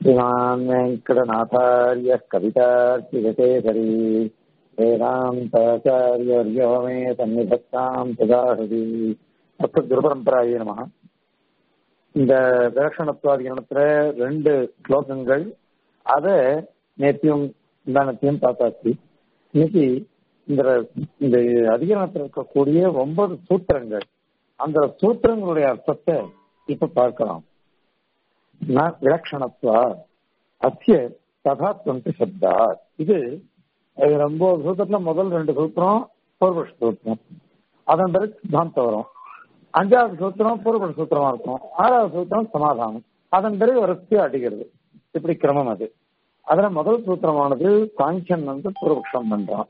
श्रीमान् वेङ्कटनाथार्यः कवितार्किगतेसरी वेदान्ताचार्यवर्यो मे सन्निधत्ताम् सुदाहृति அப்புறம் குருபரம்பராயே நம இந்த விலட்சணத்துவாதிகரணத்துல ரெண்டு ஸ்லோகங்கள் அத நேத்தியும் முந்தானத்தையும் பார்த்தாச்சு இன்னைக்கு இந்த இந்த அதிகரணத்தில் இருக்கக்கூடிய ஒன்பது சூத்திரங்கள் அந்த சூத்திரங்களுடைய அர்த்தத்தை இப்ப பார்க்கலாம் விலட்சணத்துவா அத்திய ததாத்வந்த சப்தா இது ரொம்ப சூத்திரத்துல முதல் ரெண்டு சூத்திரம் பூர்வபக்ஷ சூத்திரம் அதன் பிறகு சித்தாந்தம் வரும் அஞ்சாவது சூத்திரம் பூர்வபக்ஷ சூத்திரமா இருக்கும் ஆறாவது சூத்திரம் சமாதானம் அதன் பிறகு வரிசையா அடிக்கிறது இப்படி கிரமம் அது அதுல முதல் சூத்திரமானது சாங்கியன் வந்து பூர்வபக்ஷம் பண்றான்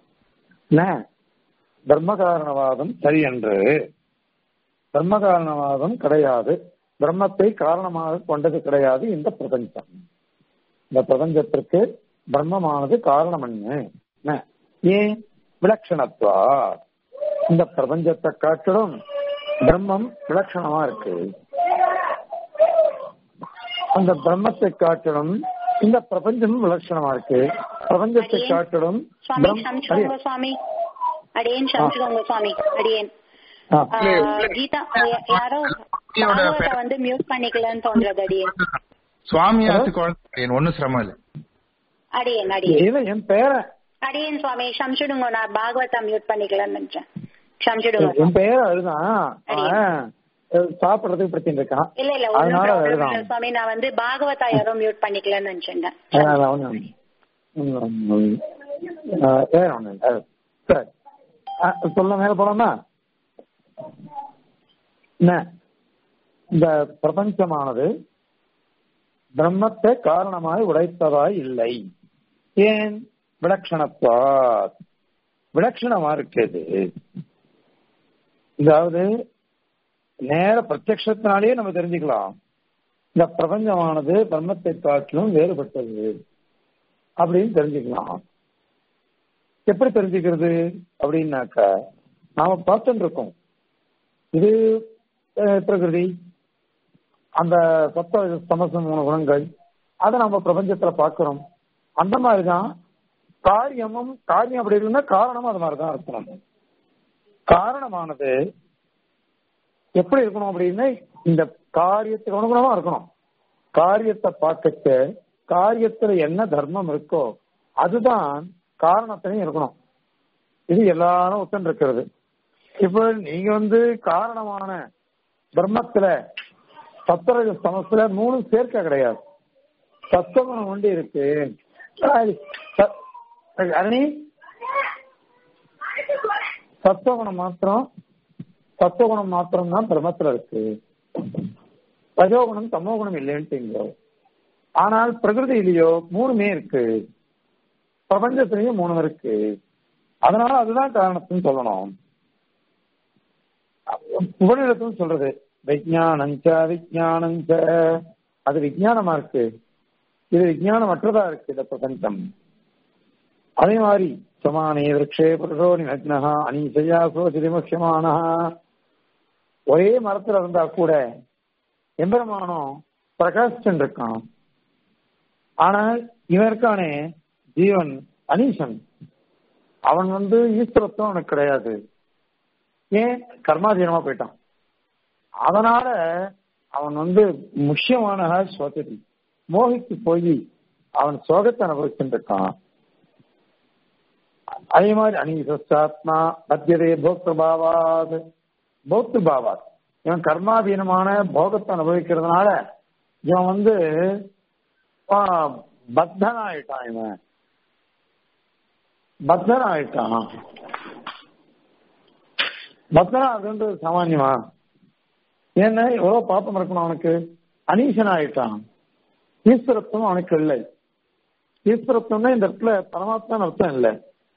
தர்ம காரணவாதம் சரி என்று தர்ம காரணவாதம் கிடையாது பிரம்மத்தை காரணமாக கொண்டது கிடையாது இந்த பிரபஞ்சம் இந்த பிரபஞ்சத்திற்கு பிரம்மமானது காரணம் என்ன ஏன் விலட்சணத்துவா இந்த பிரபஞ்சத்தை காட்டிலும் பிரம்மம் விலட்சணமா இருக்கு அந்த பிரம்மத்தை காட்டிலும் இந்த பிரபஞ்சமும் விலட்சணமா இருக்கு பிரபஞ்சத்தை காட்டிலும் சுவாமி அடியேன் சமைச்சுக்கோங்க சுவாமி அடியேன் கீதா யாரோ வந்து மியூட் பண்ணிக்கலன்னு தோன்றது அடியேன் சுவாமியாச்சு குழந்தை ஒன்னும் சிரமம் இல்ல அடியேன் அடியேன் என் பேரன் அடியேன் சுவாமி சமைச்சுடுங்க நான் பாகவதா மியூட் பண்ணிக்கலாம்னு நினைச்சேன் சமைச்சுடுங்க என் பேர் அதுதான் சாப்பிடறதுக்கு பிரச்சனை இருக்கான் இல்ல இல்ல அதனால ஒன்னும் அதுதான் சுவாமி நான் வந்து பாகவதா யாரோ மியூட் பண்ணிக்கலாம்னு நினைச்சேன் அதனால ஒண்ணும் ஒண்ணும் வேற ஒண்ணு இல்ல சரி சொல்ல மேல போலாமா என்ன இந்த பிரபஞ்சமானது பிரம்மத்தை காரணமாய் உடைத்ததாய் இல்லை ஏன் விலட்சணத்துவா விலட்சணமா இருக்குது அதாவது நேர பிரத்யத்தினாலேயே நம்ம தெரிஞ்சுக்கலாம் இந்த பிரபஞ்சமானது பிரம்மத்தை காட்டிலும் வேறுபட்டது அப்படின்னு தெரிஞ்சுக்கலாம் எப்படி தெரிஞ்சுக்கிறது அப்படின்னாக்கா நாம பார்த்துட்டு இருக்கோம் இது பிரகிருதி அந்த சத்த சமசம் மூணு குணங்கள் அதை நம்ம பிரபஞ்சத்துல பார்க்கிறோம் அந்த மாதிரிதான் காரியமும் காரியம் அப்படி இருக்குன்னா காரணமும் அது மாதிரிதான் இருக்கணும் காரணமானது எப்படி இருக்கணும் அப்படின்னு இந்த காரியத்துக்கு அனுகுணமா இருக்கணும் காரியத்தை பார்க்கச்ச காரியத்துல என்ன தர்மம் இருக்கோ அதுதான் காரணத்திலையும் இருக்கணும் இது எல்லாரும் ஒத்தன் இருக்கிறது இப்ப நீங்க வந்து காரணமான பிரம்மத்துல சத்திரஜ சமஸ்ல மூணு சேர்க்க கிடையாது சத்துவகுணம் ஒன்று இருக்கு அரணி சத்துவகுணம் மாத்திரம் சத்துவகுணம் மாத்திரம் தான் பிரம்மத்துல இருக்கு ரஜோகுணம் தமோகுணம் இல்லைன்ட்டு ஆனால் பிரகிருதியிலேயோ மூணுமே இருக்கு பிரபஞ்சத்திலையும் மூணு இருக்கு அதனால அதுதான் காரணத்துன்னு சொல்லணும் உபநிடத்தும் சொல்றது விஜயானஞ்ச விஜயானஞ்ச அது விஜயானமா இருக்கு இது விஜயானமற்றதா இருக்கு இந்த பிரபஞ்சம் அதே மாதிரி சமானே விரக்ஷே புருஷோ நிமக்னஹா அனீசையா சோதிமுக்கியமானா ஒரே மரத்துல இருந்தா கூட எம்பெருமானம் பிரகாசிச்சுட்டு இருக்கான் ஆனால் இவன் இருக்கானே ஜீவன் அனீசன் அவன் வந்து ஈஸ்வரத்துவம் அவனுக்கு கிடையாது ஏன் கர்மாதீனமா போயிட்டான் அதனால அவன் வந்து முக்கியமான சோதரி மோகித்து போய் அவன் சோகத்தை அனுபவிச்சுட்டு இருக்கான் அதே மாதிரி அனீசாத்மா மத்தியதே போக்திருபாவாத் போக்திருபாவாத் இவன் கர்மாதீனமான போகத்தை அனுபவிக்கிறதுனால இவன் வந்து பத்தன் ஆயிட்டான் இவன் பத்தன் ஆயிட்டான் பத்தனா அதுன்றது சாமானியமா ஏன்னா எவ்வளவு பாப்பம் இருக்கணும் அவனுக்கு அனீசன் ஆயிட்டான் ஈஸ்வரத்துவம் அவனுக்கு இல்லை ஈஸ்வரத்துவம்னா இந்த இடத்துல பரமாத்மான்னு அர்த்தம் இல்லை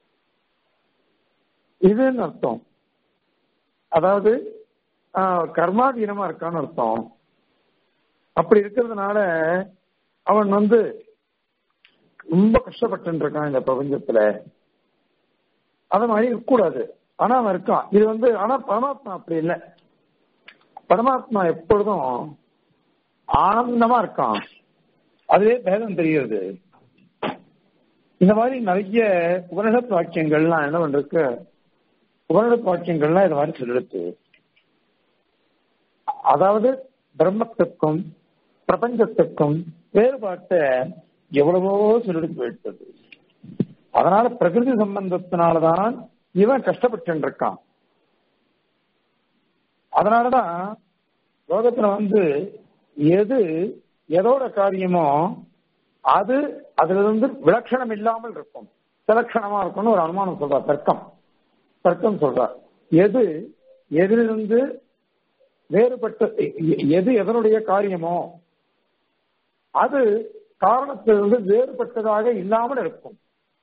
இதுன்னு அர்த்தம் அதாவது கர்மாதீனமா இருக்கான்னு அர்த்தம் அப்படி இருக்கிறதுனால அவன் வந்து ரொம்ப கஷ்டப்பட்டு இருக்கான் இந்த பிரபஞ்சத்துல அது மாதிரி இருக்கக்கூடாது ஆனா அவன் இருக்கான் இது வந்து ஆனா பரமாத்மா அப்படி இல்லை பரமாத்மா எப்பொழுதும் ஆனந்தமா இருக்கான் அதுவே பேதம் தெரிகிறது இந்த மாதிரி நிறைய உபனிஷத் வாக்கியங்கள்லாம் என்ன பண்றது உபனிஷத் வாக்கியங்கள்லாம் இந்த மாதிரி சொல்லிடுத்து அதாவது பிரம்மத்துக்கும் பிரபஞ்சத்துக்கும் வேறுபாட்டை எவ்வளவோ சொல்லிட்டு போயிட்டது அதனால பிரகிருதி சம்பந்தத்தினாலதான் இவன் கஷ்டப்பட்டு இருக்கான் அதனாலதான் லோகத்துல வந்து எது எதோட காரியமோ அது அதுல இருந்து விலட்சணம் இல்லாமல் இருக்கும் சிலட்சணமா இருக்கும்னு ஒரு அனுமானம் சொல்றார் தர்க்கம் தர்க்கம் சொல்றார் எது எதிலிருந்து வேறுபட்ட எது எதனுடைய காரியமோ அது காரணத்திலிருந்து வேறுபட்டதாக இல்லாமல் இருக்கும்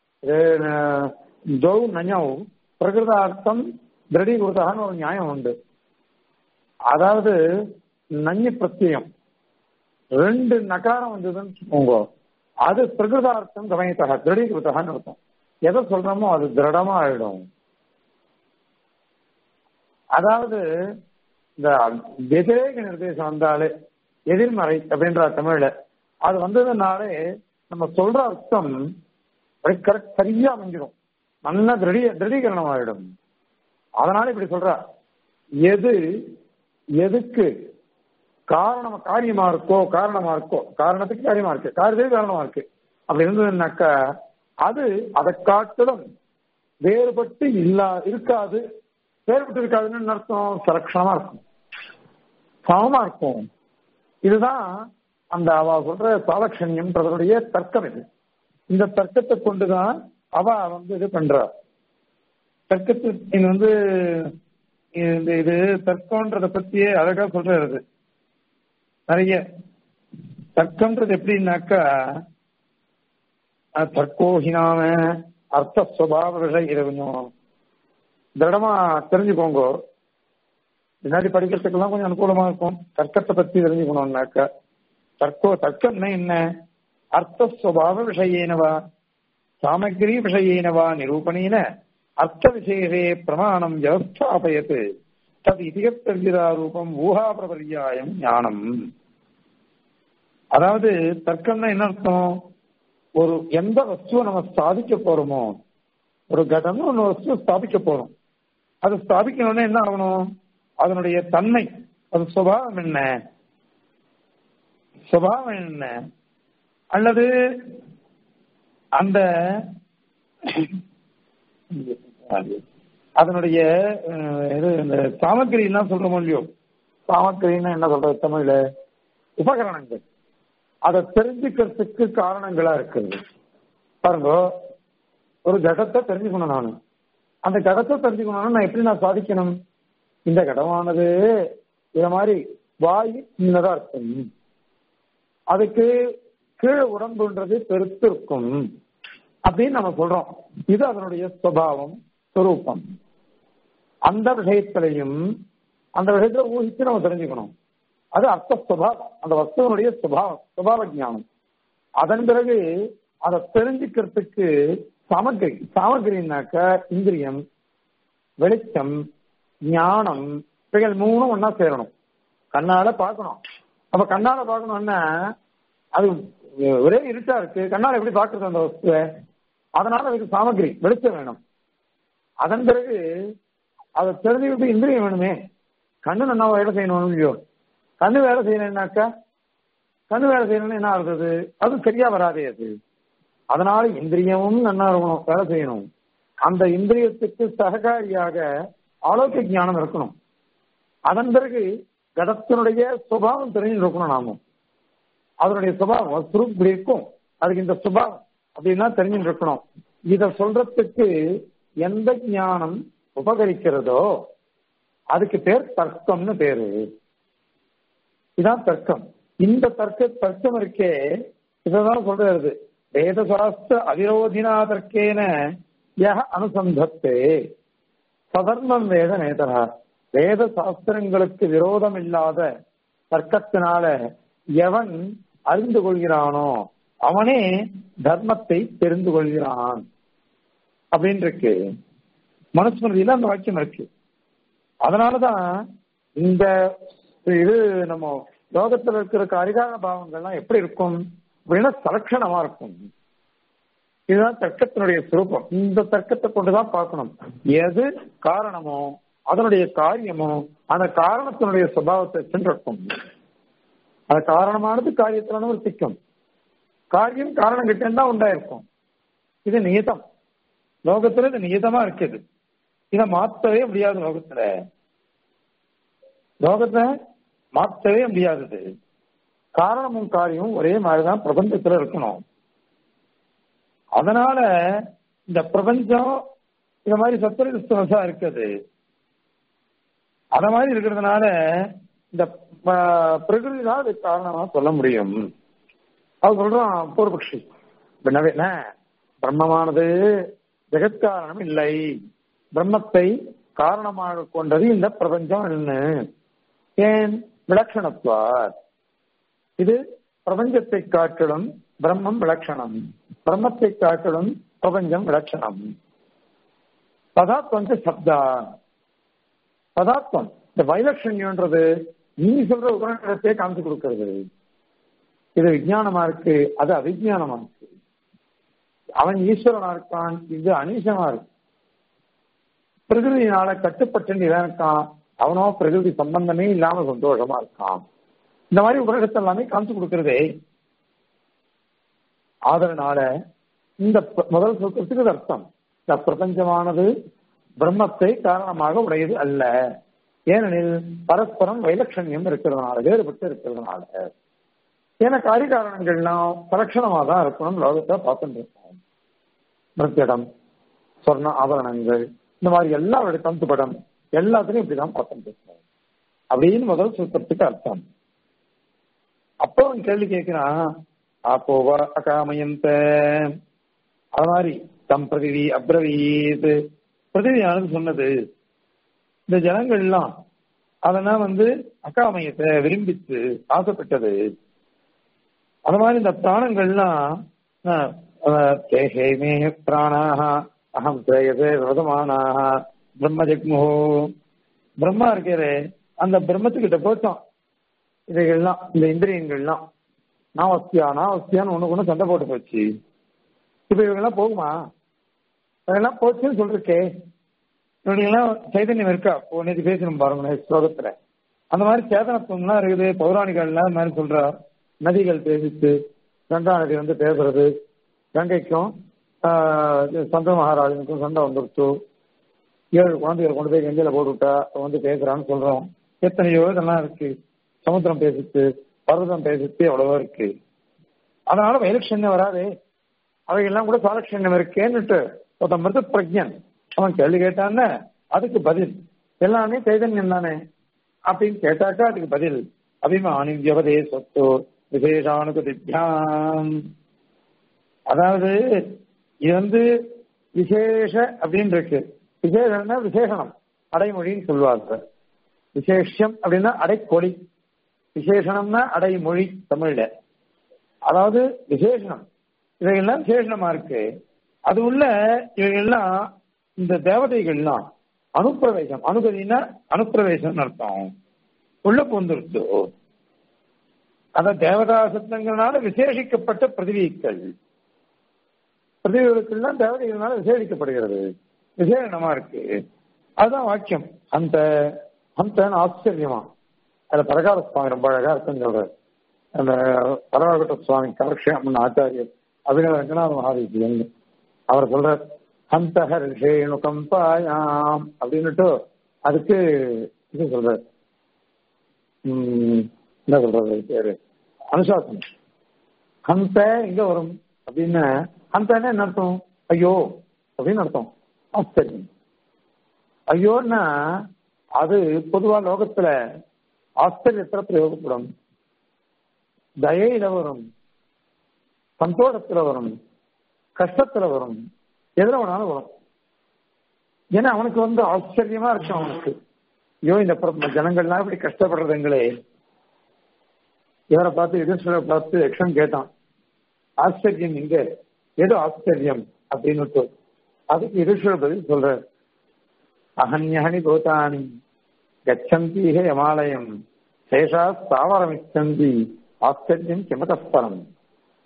தௌ நஞௌ பிரகிருதார்த்தம் திருடீகிருதான்னு ஒரு நியாயம் உண்டு அதாவது நஞ்சு பிரத்யம் ரெண்டு நகாரம் வந்ததுன்னு வச்சுக்கோங்க அது பிரகிருதார்த்தம் கவனித்தக திருடீகிருத்தகான்னு இருக்கும் எதை சொல்றோமோ அது திருடமா ஆயிடும் அதாவது இந்த வெதிரேக நிர்தேசம் வந்தாலே எதிர்மறை அப்படின்ற தமிழ்ல அது வந்ததுனாலே நம்ம சொல்ற அர்த்தம் கரெக்ட் சரியா அமைஞ்சிடும் நல்ல திருடி திருடீகரணம் ஆயிடும் அதனால இப்படி சொல்ற எது எதுக்கு காரணம் காரியமா இருக்கோ காரணமா இருக்கோ காரணத்துக்கு காரியமா இருக்கு காரியத்துக்கு காரணமா இருக்கு அப்படி இருந்ததுன்னாக்கா அது அதை காட்டிலும் வேறுபட்டு இல்லா இருக்காது வேறுபட்டு இருக்காதுன்னு அர்த்தம் சலட்சணமா இருக்கும் சமமா இருக்கும் இதுதான் அந்த அவ சொல்ற சாலட்சண்யம்ன்றதனுடைய தர்க்கம் இது இந்த தர்க்கத்தை கொண்டுதான் அவ வந்து இது பண்றா தர்க்கத்து இது வந்து இந்த இது தர்க்கம்ன்றத பத்தியே அழகா சொல்றது நிறைய தர்க்கம்ன்றது எப்படின்னாக்கா தர்க்கோஹினாம அர்த்த சுவாவ விஷயம் இதை கொஞ்சம் திடமா தெரிஞ்சுக்கோங்க முன்னாடி படிக்கிறதுக்கெல்லாம் கொஞ்சம் அனுகூலமா இருக்கும் தர்க்கத்தை பத்தி தெரிஞ்சுக்கணும்னாக்கா தர்க்கோ தர்க்கம்னா என்ன அர்த்த சுவாவ விஷயேனவா சாமகிரி விஷயேனவா நிரூபணேன அர்த்த விசேஷே பிரமாணம் வியவஸ்தாபயத் தது இதிகத்தர்ஜிதா ரூபம் ஊகா பிரபரியாயம் ஞானம் அதாவது தர்க்கம்னா என்ன அர்த்தம் ஒரு எந்த வஸ்துவை நம்ம ஸ்தாபிக்க போறோமோ ஒரு கடம்னு ஒன்று வஸ்து ஸ்தாபிக்க போறோம் அது ஸ்தாபிக்கணும்னா என்ன ஆகணும் அதனுடைய தன்மை அது சுபாவம் என்ன சுபாவம் என்ன அல்லது அந்த அதனுடைய இது இந்த சாமக்கிரி எல்லாம் சொல்றோமோ இல்லையோ சாமக்கிரின்னு என்ன சொல்றது தமிழ்ல உபகரணங்கள் அதை தெரிஞ்சுக்கிறதுக்கு காரணங்களா இருக்குது பாருங்க ஒரு கடத்தை தெரிஞ்சுக்கணும் நான் அந்த கடத்தை தெரிஞ்சுக்கணும்னா நான் எப்படி நான் சாதிக்கணும் இந்த கடமானது இத மாதிரி வாயு சின்னதா இருக்கும் அதுக்கு கீழே உடம்புன்றது பெருத்து இருக்கும் அப்படின்னு நம்ம சொல்றோம் இது அதனுடைய சுவாவம் சுரூபம் அந்த விஷயத்திலையும் அந்த விஷயத்துல ஊகிச்சு நம்ம தெரிஞ்சுக்கணும் அது அர்த்த சுபாவம் அந்த வஸ்துவனுடைய சுபாவம் சுபாவ ஜானம் அதன் பிறகு அதை தெரிஞ்சுக்கிறதுக்கு சாமகிரி சாமகிரினாக்க இந்திரியம் வெளிச்சம் ஞானம் இவைகள் மூணும் ஒன்னா சேரணும் கண்ணால பார்க்கணும் அப்ப கண்ணால பார்க்கணும்னா அது ஒரே இருட்டா இருக்கு கண்ணால எப்படி பாக்குறது அந்த வஸ்துவை அதனால அதுக்கு சாமகிரி வெளிச்சம் வேணும் அதன் பிறகு அதை தெரிஞ்சுக்கிட்டு இந்திரியம் வேணுமே கண்ணு நல்லா வேலை செய்யணும் இல்லையோ கண்ணு வேலை செய்யணும்னாக்கா கண்ணு வேலை செய்யணும்னு என்ன ஆகுது அது சரியா வராதே அது அதனால இந்திரியமும் நல்லா இருக்கணும் வேலை செய்யணும் அந்த இந்திரியத்துக்கு சககாரியாக ஆலோக்கிய ஞானம் இருக்கணும் அதன் பிறகு கடத்தினுடைய சுபாவம் தெரிஞ்சு இருக்கணும் நாமும் அதனுடைய சுபாவம் சுருப் இப்படி இருக்கும் அதுக்கு இந்த சுபாவம் அப்படின்னா தெரிஞ்சு இருக்கணும் இத சொல்றதுக்கு எந்த ஞானம் உபகரிக்கிறதோ அதுக்கு பேர் தர்க்கம்னு பேரு இதான் தர்க்கம் இந்த தர்க்க தர்க்கம் இருக்கே இதான் சொல்றது வேதசாஸ்திர அவிரோதினா தர்க்கேன யக அனுசந்தத்தே சதர்மம் வேத நேதரா வேத சாஸ்திரங்களுக்கு விரோதம் இல்லாத தர்க்கத்தினால எவன் அறிந்து கொள்கிறானோ அவனே தர்மத்தை தெரிந்து கொள்கிறான் அப்படின்னு இருக்கு மனுஸ்மிருதியில அந்த வாக்கியம் இருக்கு அதனாலதான் இந்த இது நம்ம லோகத்துல இருக்கிற அரிகார பாவங்கள்லாம் எப்படி இருக்கும் அப்படின்னா சலட்சணமா இருக்கும் இதுதான் தர்க்கத்தினுடைய சுரூபம் இந்த தர்க்கத்தை கொண்டுதான் பார்க்கணும் எது காரணமோ அதனுடைய காரியமோ அந்த காரணத்தினுடைய சுபாவத்தை சென்றிருக்கும் அது காரணமானது காரியத்தில் நிவர்த்திக்கும் காரியம் காரணம் கிட்ட தான் உண்டாயிருக்கும் இது நியதம் லோகத்துல இது நியதமா இருக்குது இதை மாத்தவே முடியாது லோகத்துல லோகத்தை மாத்தவே முடியாதது காரணமும் காரியமும் ஒரே மாதிரிதான் பிரபஞ்சத்துல இருக்கணும் அதனால இந்த பிரபஞ்சம் இந்த மாதிரி சத்திரகிறிஸ்துவசா இருக்குது அத மாதிரி இருக்கிறதுனால இந்த பிரகிருதி தான் அதுக்கு காரணமா சொல்ல முடியும் அது சொல்றான் பூர்வபக்ஷி என்ன பிரம்மமானது ஜெகத்காரணம் இல்லை பிரம்மத்தை காரணமாக கொண்டது இந்த பிரபஞ்சம் என்ன ஏன் விலட்சணத்துவார் இது பிரபஞ்சத்தை காட்டிலும் பிரம்மம் விலட்சணம் பிரம்மத்தை காட்டிலும் பிரபஞ்சம் விலட்சணம் பதாத்வம் சப்தா பதாத்வம் இந்த வைலட்சண்யன்றது நீ சொல்ற உபநிடத்தையே காமிச்சு கொடுக்கிறது இது விஜயானமா இருக்கு அது அவிஜானமா இருக்கு அவன் ஈஸ்வரனா இருக்கான் இது அனீசமா இருக்கு பிரகிருதியினால கட்டுப்பட்டு இவன் இருக்கான் அவனோ பிரகிருதி சம்பந்தமே இல்லாம சந்தோஷமா இருக்கான் இந்த மாதிரி உலகத்தை எல்லாமே காமிச்சு கொடுக்கறதே அதனால இந்த முதல் சூத்திரத்துக்கு அர்த்தம் இந்த பிரபஞ்சமானது பிரம்மத்தை காரணமாக உடையது அல்ல ஏனெனில் பரஸ்பரம் வைலட்சண்யம் இருக்கிறதுனால வேறுபட்டு இருக்கிறதுனால ஏன்னா காரிய காரணங்கள்லாம் பலட்சணமா தான் இருக்கணும் லோகத்தை பார்த்துட்டு இருக்கோம் நிருத்தியடம் சொர்ண ஆபரணங்கள் இந்த மாதிரி எல்லா தந்து படம் எல்லாத்துலயும் இப்படிதான் பார்த்துட்டு இருக்கோம் அப்படின்னு முதல் சூத்திரத்துக்கு அர்த்தம் அப்போ அவன் கேள்வி கேட்கிறான் அப்போவா அகாமயந்த அது மாதிரி தம் பிரதிவி அப்ரவீத் பிரதிவியானது சொன்னது இந்த ஜனங்கள்லாம் அதெல்லாம் வந்து அக்காமயத்தை விரும்பித்து ஆசைப்பட்டது அது மாதிரி இந்த பிராணங்கள்லாம் தேகே மே பிராணாக அகம் தேயதே விரதமானாக பிரம்ம ஜக்முகோ பிரம்மா இருக்கிறே அந்த பிரம்மத்துக்கிட்ட போச்சோம் இதைகள்லாம் இந்த இந்திரியங்கள்லாம் நான் வஸ்தியா நான் வஸ்தியான்னு ஒண்ணு ஒண்ணு சண்டை போட்டு போச்சு இப்ப இவங்கெல்லாம் போகுமா அதெல்லாம் போச்சுன்னு சொல்றக்கே இவனுங்கெல்லாம் சைதன்யம் இருக்கா இப்போ நேற்று பேசணும் பாருங்க ஸ்லோகத்துல அந்த மாதிரி சேதனத்துவம்லாம் இருக்குது பௌராணிகள்லாம் இந்த மாதிரி சொல்றா நதிகள் பேசித்து கங்கா நதி வந்து பேசுறது கங்கைக்கும் சந்திர மகாராஜனுக்கும் சண்டை வந்துருச்சு ஏழு குழந்தைகளை கொண்டு போய் கங்கையில போட்டு விட்டா வந்து பேசுறான்னு சொல்றோம் எத்தனையோ இதெல்லாம் இருக்கு சமுத்திரம் பேசித்து பர்வதம் பேசித்து எவ்வளவோ இருக்கு அதனால வைலட்சண்யம் வராதே அவைகள்லாம் கூட சாலட்சண்யம் இருக்கேன்னுட்டு ஒருத்தன் மிருத பிரஜன் அவன் கேள்வி கேட்டான்னு அதுக்கு பதில் எல்லாமே சைதன்யம் தானே அப்படின்னு கேட்டாக்கா அதுக்கு பதில் அபிமானி வியவதே சொத்து விசேஷானுகதிபியாம் அதாவது இது வந்து விசேஷ அப்படின்னு இருக்கு விசேஷம்னா விசேஷனம் அடைமொழின்னு சொல்லுவாங்க விசேஷம் அப்படின்னா அடைக்கொடி விசேஷனம்னா அடைமொழி தமிழ்ல அதாவது விசேஷனம் இவைகள்லாம் விசேஷனமா இருக்கு அது உள்ள இவைகள்லாம் இந்த தேவதைகள்லாம் அனுப்பிரவேசம் அனுகதினா அனுப்பிரவேசம் அர்த்தம் உள்ள பூந்துருச்சு அத தேவதா சத்தங்களால விசேஷிக்கப்பட்ட பிரதிவிகள் பிரதிவிகளுக்கெல்லாம் தேவதைகள்னால விசேஷிக்கப்படுகிறது விசேஷமா இருக்கு அதுதான் வாக்கியம் அந்த அந்த ஆச்சரியமா அதுல பரகால சுவாமி ரொம்ப அழகா இருக்குன்னு சொல்றாரு அந்த பரவாகட்ட சுவாமி கலக்ஷம் ஆச்சாரியர் அபிநவ ரங்கநாத மகாதேசியன் அவர் சொல்றார் ஹந்தஹ ரிஷேணு கம்பாயாம் அப்படின்னுட்டு அதுக்கு இது சொல்றாரு என்ன சொல்றது பேரு அனுசாசனம் ஹந்த எங்க வரும் அப்படின்னு ஹந்தன்னா என்ன அர்த்தம் ஐயோ அப்படின்னு அர்த்தம் ஆச்சரியம் ஐயோன்னா அது பொதுவா லோகத்துல ஆச்சரியத்துல பிரயோகப்படும் தயையில வரும் சந்தோஷத்துல வரும் கஷ்டத்துல வரும் எதுல வேணாலும் வரும் ஏன்னா அவனுக்கு வந்து ஆச்சரியமா இருக்கும் அவனுக்கு ஐயோ இந்த ஜனங்கள்லாம் இப்படி கஷ்டப்படுறதுங்களே இவரை பார்த்து யுதிஷ்டரை பார்த்து யக்ஷன் கேட்டான் ஆச்சரியம் இங்க ஏதோ ஆச்சரியம் அப்படின்னு அதுக்கு யுதிஷ்டர பதில் சொல்ற அகன்யகனி பூதானி கச்சந்தீக யமாலயம் சேஷா ஸ்தாவரமிச்சந்தி ஆச்சரியம் கிமதஸ்பரம்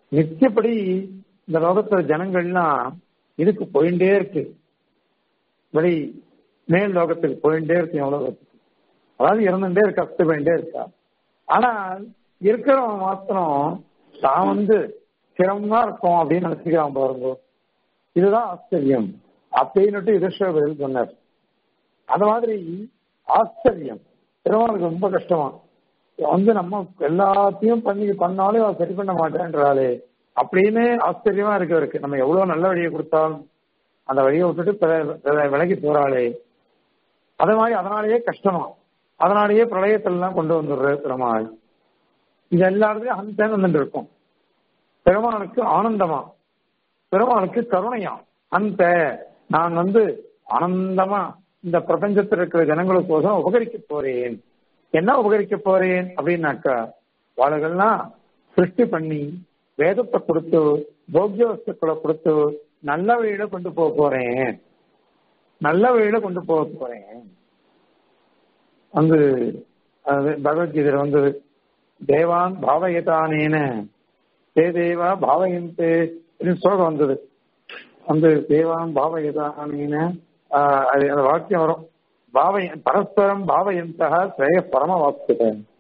நித்தியப்படி இந்த லோகத்துல ஜனங்கள்லாம் இதுக்கு போயிட்டே இருக்கு வெளி மேல் லோகத்துக்கு போயிட்டே இருக்கு என் உலகத்துக்கு அதாவது இறந்துட்டே இருக்கா கஷ்ட போயிட்டே இருக்கா ஆனால் இருக்கிறவன் மாத்திரம் தான் வந்து சிரமமா இருக்கும் அப்படின்னு நினைச்சுக்கிறான் பாருங்க இதுதான் ஆச்சரியம் அப்படின்னுட்டு யுதிஷ்டர் சொன்னார் அந்த மாதிரி ஆச்சரியம் பெருமாளுக்கு ரொம்ப கஷ்டமா வந்து நம்ம எல்லாத்தையும் பண்ணி பண்ணாலும் அவ சரி பண்ண மாட்டேன்றாளே அப்படின்னு ஆச்சரியமா இருக்கு இருக்கு நம்ம எவ்வளவு நல்ல வழியை கொடுத்தாலும் அந்த வழியை விட்டுட்டு பிற- பிற- விலகி போறாளே அதே மாதிரி அதனாலேயே கஷ்டமா அதனாலேயே பிரளயத்திலாம் கொண்டு வந்துடுற பெருமாள் இது எல்லாருக்கும் அந்த வந்துட்டு இருக்கும் பெருமாளுக்கு ஆனந்தமா பெருமாளுக்கு கருணையா அந்த நான் வந்து ஆனந்தமா இந்த பிரபஞ்சத்தில் இருக்கிற ஜனங்களுக்கோசரம் உபகரிக்க போறேன் என்ன உபகரிக்க போறேன் அப்படின்னாக்கா வாழகள்லாம் சிருஷ்டி பண்ணி வேதத்தை கொடுத்து போக்கிய வஸ்துக்களை கொடுத்து நல்ல வழியில கொண்டு போக போறேன் நல்ல வழியில கொண்டு போக போறேன் வந்து அது பகவத்கீதையில வந்து தேவான் பாவயதானேன தே தேவா பாவயந்தே அப்படின்னு ஸ்லோகம் வந்தது வந்து தேவான் பாவயதானேன ஆஹ் அது அந்த வாக்கியம் வரும் பாவய பரஸ்பரம் பாவயந்தா ஸ்ரேய பரம வாஸ்துத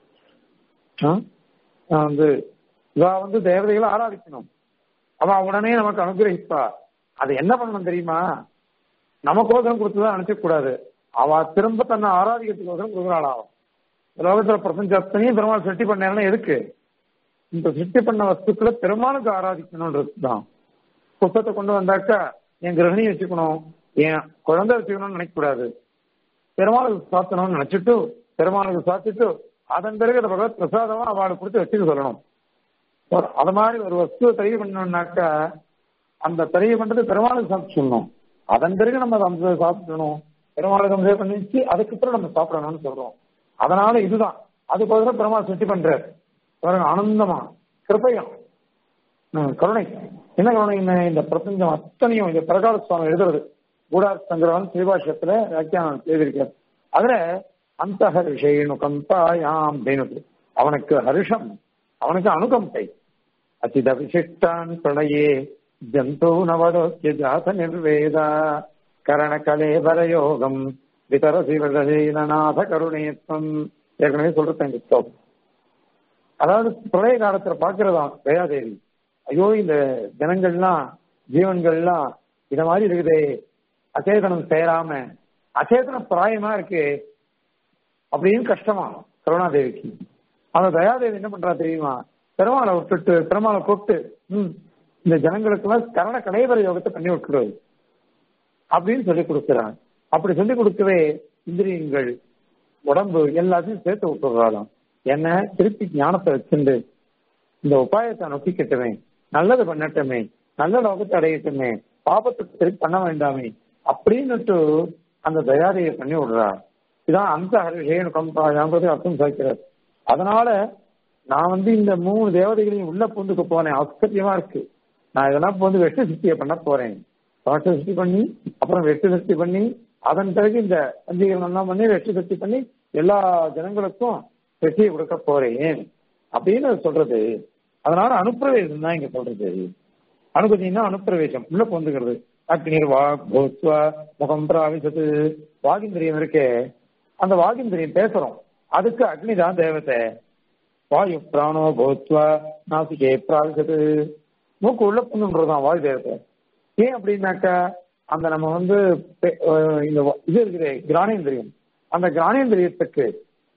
வந்து இவா வந்து தேவதைகளை ஆராதிக்கணும் அவ உடனே நமக்கு அனுகிரகிப்பா அது என்ன பண்ணணும் தெரியுமா நமக்கோசரம் கொடுத்துதான் நினைச்ச கூடாது அவ திரும்ப தன்னை ஆராதிக்கிறதுக்கோசரம் கொடுக்குறாளாம் லோகத்துல பிரபஞ்சத்தையும் பெருமாள் சிருஷ்டி பண்ணேன்னா எதுக்கு இந்த சிருஷ்டி பண்ண வஸ்துக்களை பெருமாளுக்கு ஆராதிக்கணும்ன்றது தான் புத்தகத்தை கொண்டு வந்தாக்கா என் கிரகணி வச்சுக்கணும் என் குழந்தை வச்சுக்கணும்னு நினைக்க கூடாது பெருமாளுக்கு சாத்தணும்னு நினைச்சிட்டு பெருமாளுக்கு சாத்திட்டு அதன் பிறகு அந்த பகவத் பிரசாதமா அவளுக்கு கொடுத்து வச்சுக்க சொல்லணும் ஒரு- அது மாதிரி ஒரு வஸ்துவை தெரிய பண்ணணும்னாக்கா அந்த தெரிய பண்றது பெருமாளுக்கு சாப்பிட்டு சொல்லணும் அதன் பிறகு நம்ம அதை அந்த சாப்பிடணும் பெருமாளுக்கு அந்த பண்ணிச்சு அதுக்கப்புறம் நம்ம சாப்பிடணும்னு சொல்றோம் அதனால இதுதான் அதுக்கோசரம் பெருமாள் சிருஷ்டி பண்றாரு பாருங்க ஆனந்தமா கிருபையம் ம், கருணை என்ன கருணை என்ன இந்த பிரபஞ்சம் அத்தனையும் இந்த பிரகார சுவாமி எழுதுறது கூடார் சங்கரவன் ஸ்ரீபாஷ்யத்துல வியாக்கியானம் எழுதியிருக்கார் அதுல அந்த ஹரிஷேனு கந்தாயாம் அப்படின்னு அவனுக்கு ஹர்ஷம் அவனுக்கு அனுகம்பை அச்சித விசிஷ்டான் பிரளயே ஜந்தோ நவரோக்கிய ஜாத நிர்வேதா கரண கலேபர யோகம் விதரசி விரதீனநாத கருணேத்வம் ஏற்கனவே சொல்றேன் இந்த ஸ்லோகம் அதாவது பிரளய காலத்துல பாக்குறதாம் தயாதேவி ஐயோ இந்த ஜனங்கள்லாம் ஜீவன்கள்லாம் இத மாதிரி இருக்குதே அச்சேதனம் சேராம அச்சேதனம் பிராயமா இருக்கு அப்படின்னு கஷ்டமா கருணாதேவிக்கு அந்த தயாதேவி என்ன பண்றா தெரியுமா பெருமாளை விட்டுட்டு பெருமாளை கூப்பிட்டு ம் இந்த ஜனங்களுக்கெல்லாம் கரண கடைவர யோகத்தை பண்ணி விட்டுருவது அப்படின்னு சொல்லி கொடுக்கிறான் அப்படி சொல்லி கொடுக்கவே இந்திரியங்கள் உடம்பு எல்லாத்தையும் சேர்த்து விட்டுறாளாம் என்ன திருப்பி ஞானத்தை வச்சுண்டு இந்த உபாயத்தை நோக்கி கட்டுவேன் நல்லது பண்ணட்டுமே நல்ல லோகத்தை அடையட்டுமே பாபத்தை திருப்பி பண்ண வேண்டாமே அப்படின்னுட்டு அந்த தயாரியை பண்ணி விடுறா இதான் அந்த ஹரிஷேன் கம்பாயாங்கிறது அர்த்தம் சாய்க்கிறார் அதனால நான் வந்து இந்த மூணு தேவதைகளையும் உள்ள பூந்துக்கு போனேன் ஆச்சரியமா இருக்கு நான் இதெல்லாம் வந்து வெட்டு சிருஷ்டியை பண்ண போறேன் பாட்டு சிருஷ்டி பண்ணி அப்புறம் வெட்டு சிருஷ்டி பண்ணி அதன் பிறகு இந்த பஞ்சீகரணம் எல்லாம் பண்ணி வெட்டு சிருஷ்டி பண்ணி எல்லா ஜனங்களுக்கும் வெற்றியை கொடுக்க போறேன் அப்படின்னு அது சொல்றது அதனால அனுப்பிரவேசம் தான் இங்க சொல்றது அனுபதினா அனுப்பிரவேசம் உள்ள பொந்துக்கிறது அக்னிர் வா கோத்வா முகம் பிராவிசத்து வாகிந்திரியம் இருக்கே அந்த வாகிந்திரியம் பேசுறோம் அதுக்கு அக்னி தான் தேவத்தை வாயு பிராணோ கோத்வா நாசிகே பிராவிசத்து மூக்கு உள்ள பொண்ணுன்றதுதான் வாயு தேவத்தை ஏன் அப்படின்னாக்கா அந்த நம்ம வந்து பெ- அஹ் இந்த வ- இது இருக்குது கிரானேந்திரியம் அந்த கிரானேந்திரியத்துக்கு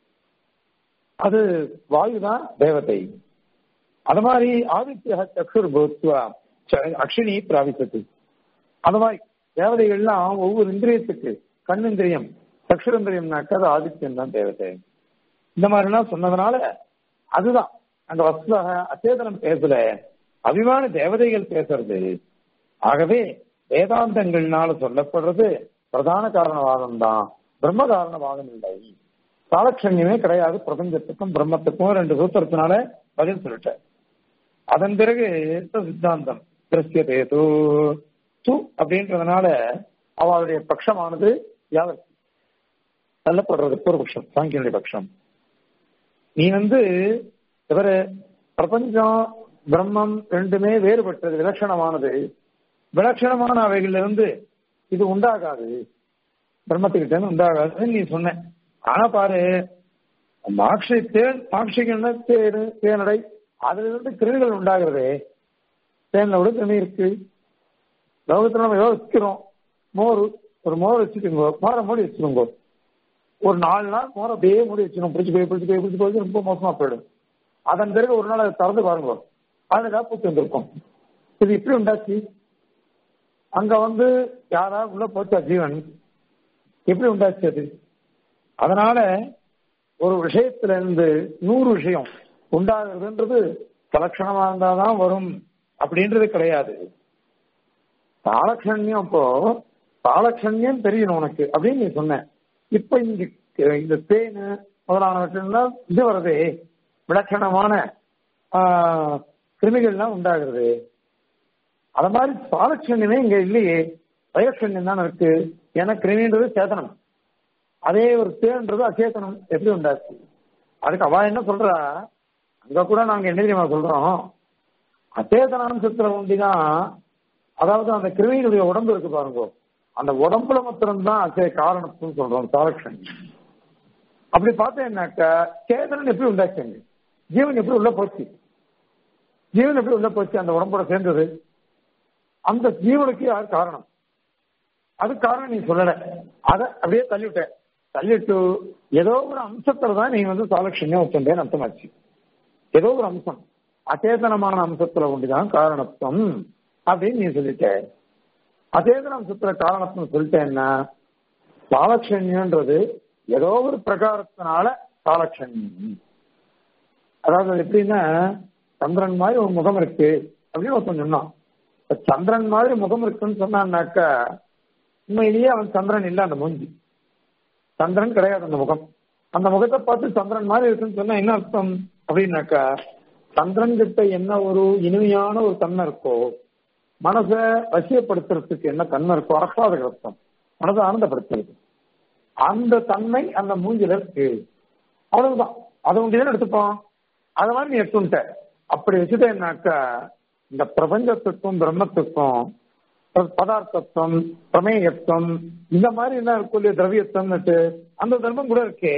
அது வாயு தான் தேவதை அது மாதிரி ஆதித்ய சக்ஷுர் பூத்வா ச- அக்ஷினி பிராபித்தது அது மாதிரி தேவதைகள்லாம் ஒவ்வொரு இந்திரியத்துக்கு கண்ணிந்திரியம் சக்ஷுரந்திரியம்னாக்கா அது ஆதித்யம் தான் தேவதை இந்த மாதிரிலாம் சொன்னதுனால அதுதான் அந்த வஸ்துவாக அச்சேதனம் பேசல அபிமான தேவதைகள் பேசுறது ஆகவே வேதாந்தங்கள்னால சொல்லப்படுறது பிரதான காரணவாதம் தான் பிரம்ம காரணவாதம் இல்லை சாலட்சண்யமே கிடையாது பிரபஞ்சத்துக்கும் பிரம்மத்துக்கும் ரெண்டு சூத்திரத்தினால பதில் சொல்லிட்டேன் அதன் பிறகு இந்த சித்தாந்தம் திருஷ்யதே தூ து அப்படின்றதுனால அவளுடைய பட்சமானது யாவர் தள்ளப்படுறது பூர்வபக்ஷம் சாங்கியனுடைய பட்சம் நீ வந்து இவரு பிரபஞ்சம் பிரம்மம் ரெண்டுமே வேறுபட்டது விலட்சணமானது விலட்சணமான அவைகளிலிருந்து இது உண்டாகாது பிரம்மத்துக்கிட்ட இருந்து உண்டாகாதுன்னு நீ சொன்ன ஆனா பாரு மாக்ஷி தேன் மாக்ஷிகன்னா தேனு தேனடை அதுல இருந்து கிருமிகள் உண்டாகிறதே தேன்ல விட கிருமி இருக்கு லோகத்துல நம்ம யோசிக்கிறோம் மோர் ஒரு மோர் வச்சுக்கோங்க மோரை மூடி வச்சுக்கோங்க ஒரு நாலு நாள் மோரை அப்படியே மூடி வச்சிடும் பிடிச்சி போய் பிடிச்சி போய் பிடிச்சி போய் ரொம்ப மோசமா போயிடும் அதன் பிறகு ஒரு நாள் அதை திறந்து பாருங்க அதுல ஏதாவது பூச்சி வந்திருக்கும் இது இப்படி உண்டாச்சு அங்க வந்து யாராவது உள்ள போச்சா ஜீவன் எப்படி உண்டாச்சு அது அதனால ஒரு விஷயத்துல இருந்து நூறு விஷயம் உண்டாகிறதுன்றது சலட்சணமா இருந்தாதான் வரும் அப்படின்றது கிடையாது தாளக்ஷண்யம் இப்போ தாளக்ஷண்யம் தெரியணும் உனக்கு அப்படின்னு நீ சொன்ன இப்ப இங்க இந்த தேனு முதலானவற்றில் இது வருதே விலட்சணமான ஆஹ், கிருமிகள்லாம் உண்டாகிறது அத மாதிரி சாலட்சண்யமே இங்க இல்லையே வயலட்சண்யம் தான் இருக்கு ஏன்னா கிருமின்றது சேதனம் அதே ஒரு தேன்றது அச்சேதனம் எப்படி உண்டாச்சு அதுக்கு அவ என்ன சொல்றா அங்க கூட நாங்க என்ன தெரியுமா சொல்றோம் அச்சேதனாம்சத்துல ஒண்டிதான் அதாவது அந்த கிருமிகளுடைய உடம்பு இருக்கு பாருங்க அந்த உடம்புல மாத்திரம்தான் அச்சே காரணத்துன்னு சொல்றோம் சாலட்சண்யம் அப்படி பார்த்தேன்னாக்கா சேதனன் எப்படி உண்டாச்சுங்க ஜீவன் எப்படி உள்ள போச்சு ஜீவன் எப்படி உள்ள போச்சு அந்த உடம்போட சேர்ந்தது அந்த ஜீவனுக்கு யார் காரணம் அது காரணம் நீ சொல்லல அத அப்படியே தள்ளிவிட்ட தள்ளிட்டு ஏதோ ஒரு அம்சத்துல தான் நீ வந்து சாலட்சண்யம் வச்சுட்டேன்னு அர்த்தமாச்சு ஏதோ ஒரு அம்சம் அச்சேதனமான அம்சத்துல ஒன்றுதான் காரணத்துவம் அப்படின்னு நீ சொல்லிட்ட அச்சேதன அம்சத்துல காரணத்துவம் சொல்லிட்டேன்னா சாலட்சண்யன்றது ஏதோ ஒரு பிரகாரத்தினால சாலட்சண்யம் அதாவது அது எப்படின்னா சந்திரன் மாதிரி ஒரு முகம் இருக்கு அப்படின்னு ஒருத்தன் சொன்னான் இப்ப சந்திரன் மாதிரி முகம் இருக்குன்னு சொன்னான்னாக்கா உண்மையிலேயே அவன் சந்திரன் இல்ல அந்த மூஞ்சி சந்திரன் கிடையாது அந்த முகம் அந்த முகத்தை பார்த்து சந்திரன் மாதிரி இருக்குன்னு சொன்னா என்ன அர்த்தம் அப்படின்னாக்கா சந்திரன் கிட்ட என்ன ஒரு இனிமையான ஒரு தன்மை இருக்கோ மனசை வசியப்படுத்துறதுக்கு என்ன தன்மை இருக்கோ அரசாத அர்த்தம் மனதை ஆனந்தப்படுத்துறது அந்த தன்மை அந்த மூஞ்சில இருக்கு அவ்வளவுதான் அதை ஒன்றிதான் எடுத்துப்போம் அதை மாதிரி நீ எடுத்துட்ட அப்படி வச்சுட்டேன்னாக்கா இந்த பிரபஞ்சத்துக்கும் பிரம்மத்துக்கும் ப- பதார்த்தத்துவம் பிரமேயத்துவம் இந்த மாதிரி என்ன இருக்கும் இல்லையா திரவியத்துவம்னுட்டு அந்த தர்மம் கூட இருக்கே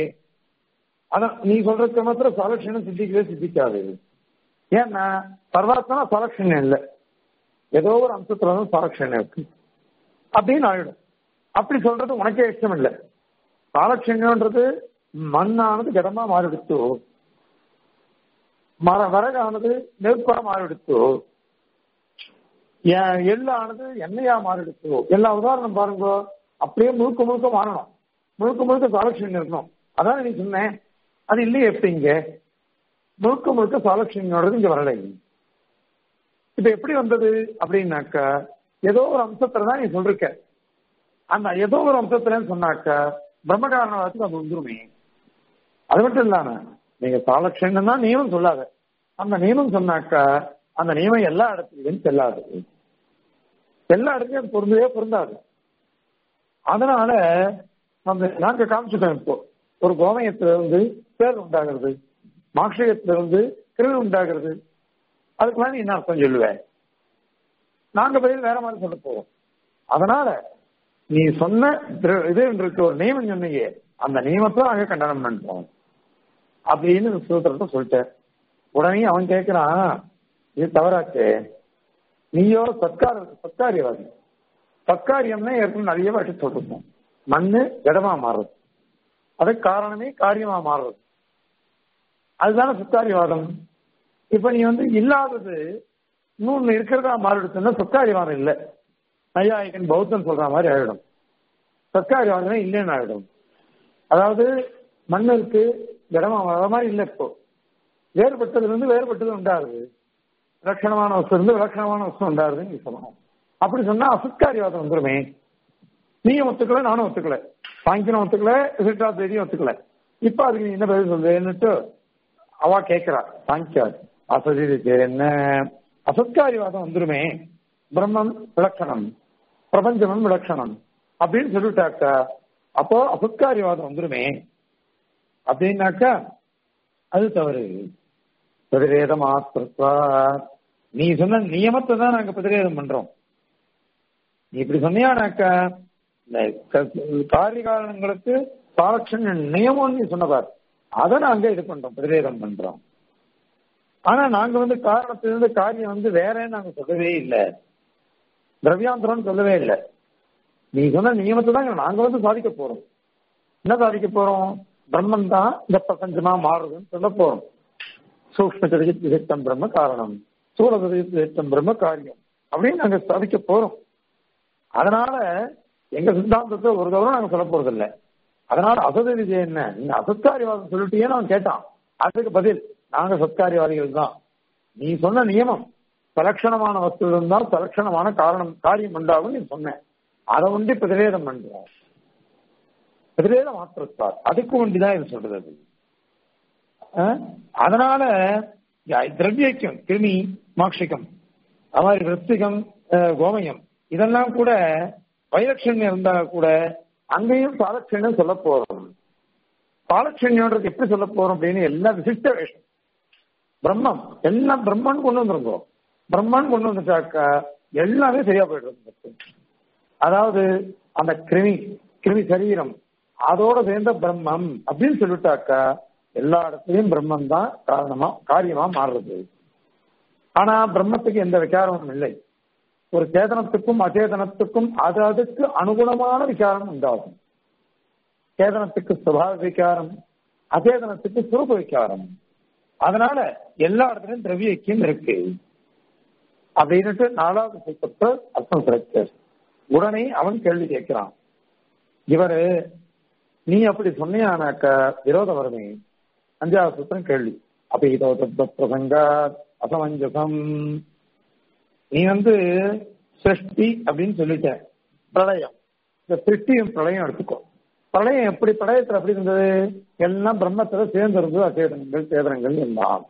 அதான் நீ சொல்றதுக்கு மாத்திரம் சாலட்சணம் சித்திக்கவே சித்திக்காது ஏன்னா சர்வாத்மனா சாலட்சணம் இல்லை ஏதோ ஒரு அம்சத்துல தான் சாலட்சணம் இருக்கு அப்படின்னு ஆயிடும் அப்படி சொல்றது உனக்கே இஷ்டம் இல்லை சாலட்சண்யம்ன்றது மண்ணானது ஜடமா மாறிடுத்து மர வரகானது நெருப்பா மாறிடுத்து எ- எள்ளானது எண்ணெயா மாறிடுச்சு எல்லா உதாரணம் பாருங்க அப்படியே முழுக்க முழுக்க மாறணும் முழுக்க முழுக்க சாலட்சண்யம் இருக்கணும் அதான் நீ சொன்னேன் அது இல்லையே எப்படி இங்க முழுக்க முழுக்க சாலட்சண்யோடது இங்க வரலை இப்ப எப்படி வந்தது அப்படின்னாக்கா ஏதோ ஒரு அம்சத்துல தான் நீ சொல்லிருக்க அந்த ஏதோ ஒரு அம்சத்துலன்னு சொன்னாக்கா பிரம்மகாரணவாதத்துக்கு அது வந்துருமே அது மட்டும் இல்லாம நீங்க சாலட்சண்யம் தான் நியமம் சொல்லாத அந்த நியமம் சொன்னாக்கா அந்த நியமம் எல்லா இடத்துலையும் செல்லாது எல்லா இடத்துலயும் அது பொருந்தவே பொருந்தாது அதனால நம்ம நாங்க காமிச்சுட்டோம் இப்போ ஒரு கோமயத்துல இருந்து பேர் உண்டாகிறது மாக்ஷயத்துல இருந்து கிருமி உண்டாகிறது அதுக்கெல்லாம் நீ என்ன அர்த்தம் சொல்லுவேன் நாங்க பதில் வேற மாதிரி சொல்ல போவோம் அதனால நீ சொன்ன திரு- இது இருக்கு ஒரு நியமம் சொன்னீங்க அந்த நியமத்தை நாங்க கண்டனம் பண்றோம் அப்படின்னு சூத்திரத்தை சொல்லிட்டேன் உடனே அவன் கேட்கிறான் இது தவறாச்சே நீயோ சத்கார சத்காரியவாதி சத்காரியம்னா ஏற்கனவே நிறைய வாட்டி சொல்லிருக்கோம் மண்ணு இடமா மாறுறது அதுக்கு காரணமே காரியமா மாறுறது அதுதானே சத்காரியவாதம் இப்ப நீ வந்து இல்லாதது இன்னொன்னு இருக்கிறதா மாறிடுச்சுன்னா சத்காரியவாதம் இல்லை நையாயிகன் பௌத்தன் சொல்ற மாதிரி ஆயிடும் சத்காரியவாதமே இல்லைன்னு ஆயிடும் அதாவது மண் இருக்கு இடமா மாறுற மாதிரி இல்லை இப்போ வேறுபட்டதுல இருந்து வேறுபட்டது உண்டாகுது விலட்சணமான வஸ்து இருந்து விலட்சணமான வஸ்து உண்டாகுதுன்னு நீ சொல்லணும் அப்படி சொன்னா அசத்காரியவாதம் வந்துருமே நீயும் ஒத்துக்கல நானும் ஒத்துக்கல சாயங்காலம் ஒத்துக்கல சிட்டா தேதியும் ஒத்துக்கல இப்ப அதுக்கு நீ என்ன பதில் சொல்றேன்னுட்டு அவ கேட்கிறா சாங்கியா அசதி என்ன அசத்காரியவாதம் வந்துருமே பிரம்மம் விலட்சணம் பிரபஞ்சமும் விலட்சணம் அப்படின்னு சொல்லிட்டாக்கா அப்போ அசத்காரியவாதம் வந்துருமே அப்படின்னாக்கா அது தவறு பிரதிவேத மாத்திரத்வா நீ சொன்ன நியமத்தை தான் நாங்க பிரதிவேதம் பண்றோம் நீ இப்படி சொன்னியானாக்கா இந்த க- காரிய காரணங்களுக்கு சாலட்சண நியமம் நீ சொன்னபார் அதை நாங்க இது பண்றோம் பிரதிவேதம் பண்றோம் ஆனா நாங்க வந்து காரணத்திலிருந்து காரியம் வந்து வேறன்னு நாங்க சொல்லவே இல்லை திரவியாந்திரம்னு சொல்லவே இல்லை நீ சொன்ன நியமத்தை தான் நாங்க வந்து சாதிக்க போறோம் என்ன சாதிக்க போறோம் பிரம்மன் தான் இந்த பிரபஞ்சமா மாறுதுன்னு சொல்ல போறோம் சூக்ம சதவிகித விசிஷ்டம் பிரம்ம காரணம் சூழ சதவிகித விசிஷ்டம் பிரம்ம காரியம் அப்படின்னு நாங்க சாதிக்க போறோம் அதனால எங்க சித்தாந்தத்தை ஒரு தவிர நாங்க சொல்ல போறது இல்ல அதனால அசத விஜய் என்ன நீங்க அசத்காரியவாதம் சொல்லிட்டேன்னு அவன் கேட்டான் அதுக்கு பதில் நாங்க சத்காரியவாதிகள் தான் நீ சொன்ன நியமம் சலட்சணமான வஸ்து இருந்தால் சலட்சணமான காரணம் காரியம் உண்டாகும் நீ சொன்ன அதை உண்டு பிரதிவேதம் பண்றோம் பிரதிவேத மாத்திரத்தார் அதுக்கு ஒண்டிதான் இது சொல்றது அது. அஹ்? அதனால யா- திரவியக்கம் கிருமி மாக்ஷிகம் அது மாதிரி விருத்திகம் அஹ், கோமயம் இதெல்லாம் கூட வைலட்சண்யம் இருந்தா கூட அங்கேயும் சாலட்சண்யம் சொல்ல போறோம் சாலட்சண்யம்ன்றது எப்படி சொல்ல போறோம் அப்படின்னு எல்லாம் விசிஷ்ட வேஷம் பிரம்மம் எல்லாம் பிரம்மன் கொண்டு வந்துருங்கோ பிரம்மன் கொண்டு வந்துட்டாக்கா எல்லாமே சரியா போயிடும் அதாவது அந்த கிருமி கிருமி சரீரம் அதோட சேர்ந்த பிரம்மம் அப்படின்னு சொல்லிட்டாக்கா எல்லா இடத்துலயும் பிரம்மம் தான் காரணமா காரியமா மாறுறது ஆனா பிரம்மத்துக்கு எந்த விகாரமும் இல்லை ஒரு சேதனத்துக்கும் அச்சேதனத்துக்கும் அது அதுக்கு அனுகுணமான விகாரம் உண்டாகும் சேதனத்துக்கு சுபாவ விகாரம் அச்சேதனத்துக்கு சுரூப விகாரம் அதனால எல்லா இடத்துலயும் திரவிய ஐக்கியம் இருக்கு அப்படின்னுட்டு நாலாவது சூத்திரத்தை அர்த்தம் கிடைக்க உடனே அவன் கேள்வி கேட்கிறான் இவரு நீ அப்படி சொன்னியானாக்க விரோதம் வருமே அஞ்சாவது சூத்திரம் கேள்வி அப்ப இதோ தத்த பிரசங்க அசமஞ்சசம் நீ வந்து சிருஷ்டி அப்படின்னு சொல்லிட்ட பிரளயம் இந்த சிருஷ்டியும் பிரளயம் எடுத்துக்கோ பிரளயம் எப்படி பிரளயத்துல எப்படி இருந்தது எல்லாம் பிரம்மத்துல சேர்ந்து இருந்தது அச்சேதனங்கள் சேதனங்கள் எல்லாம்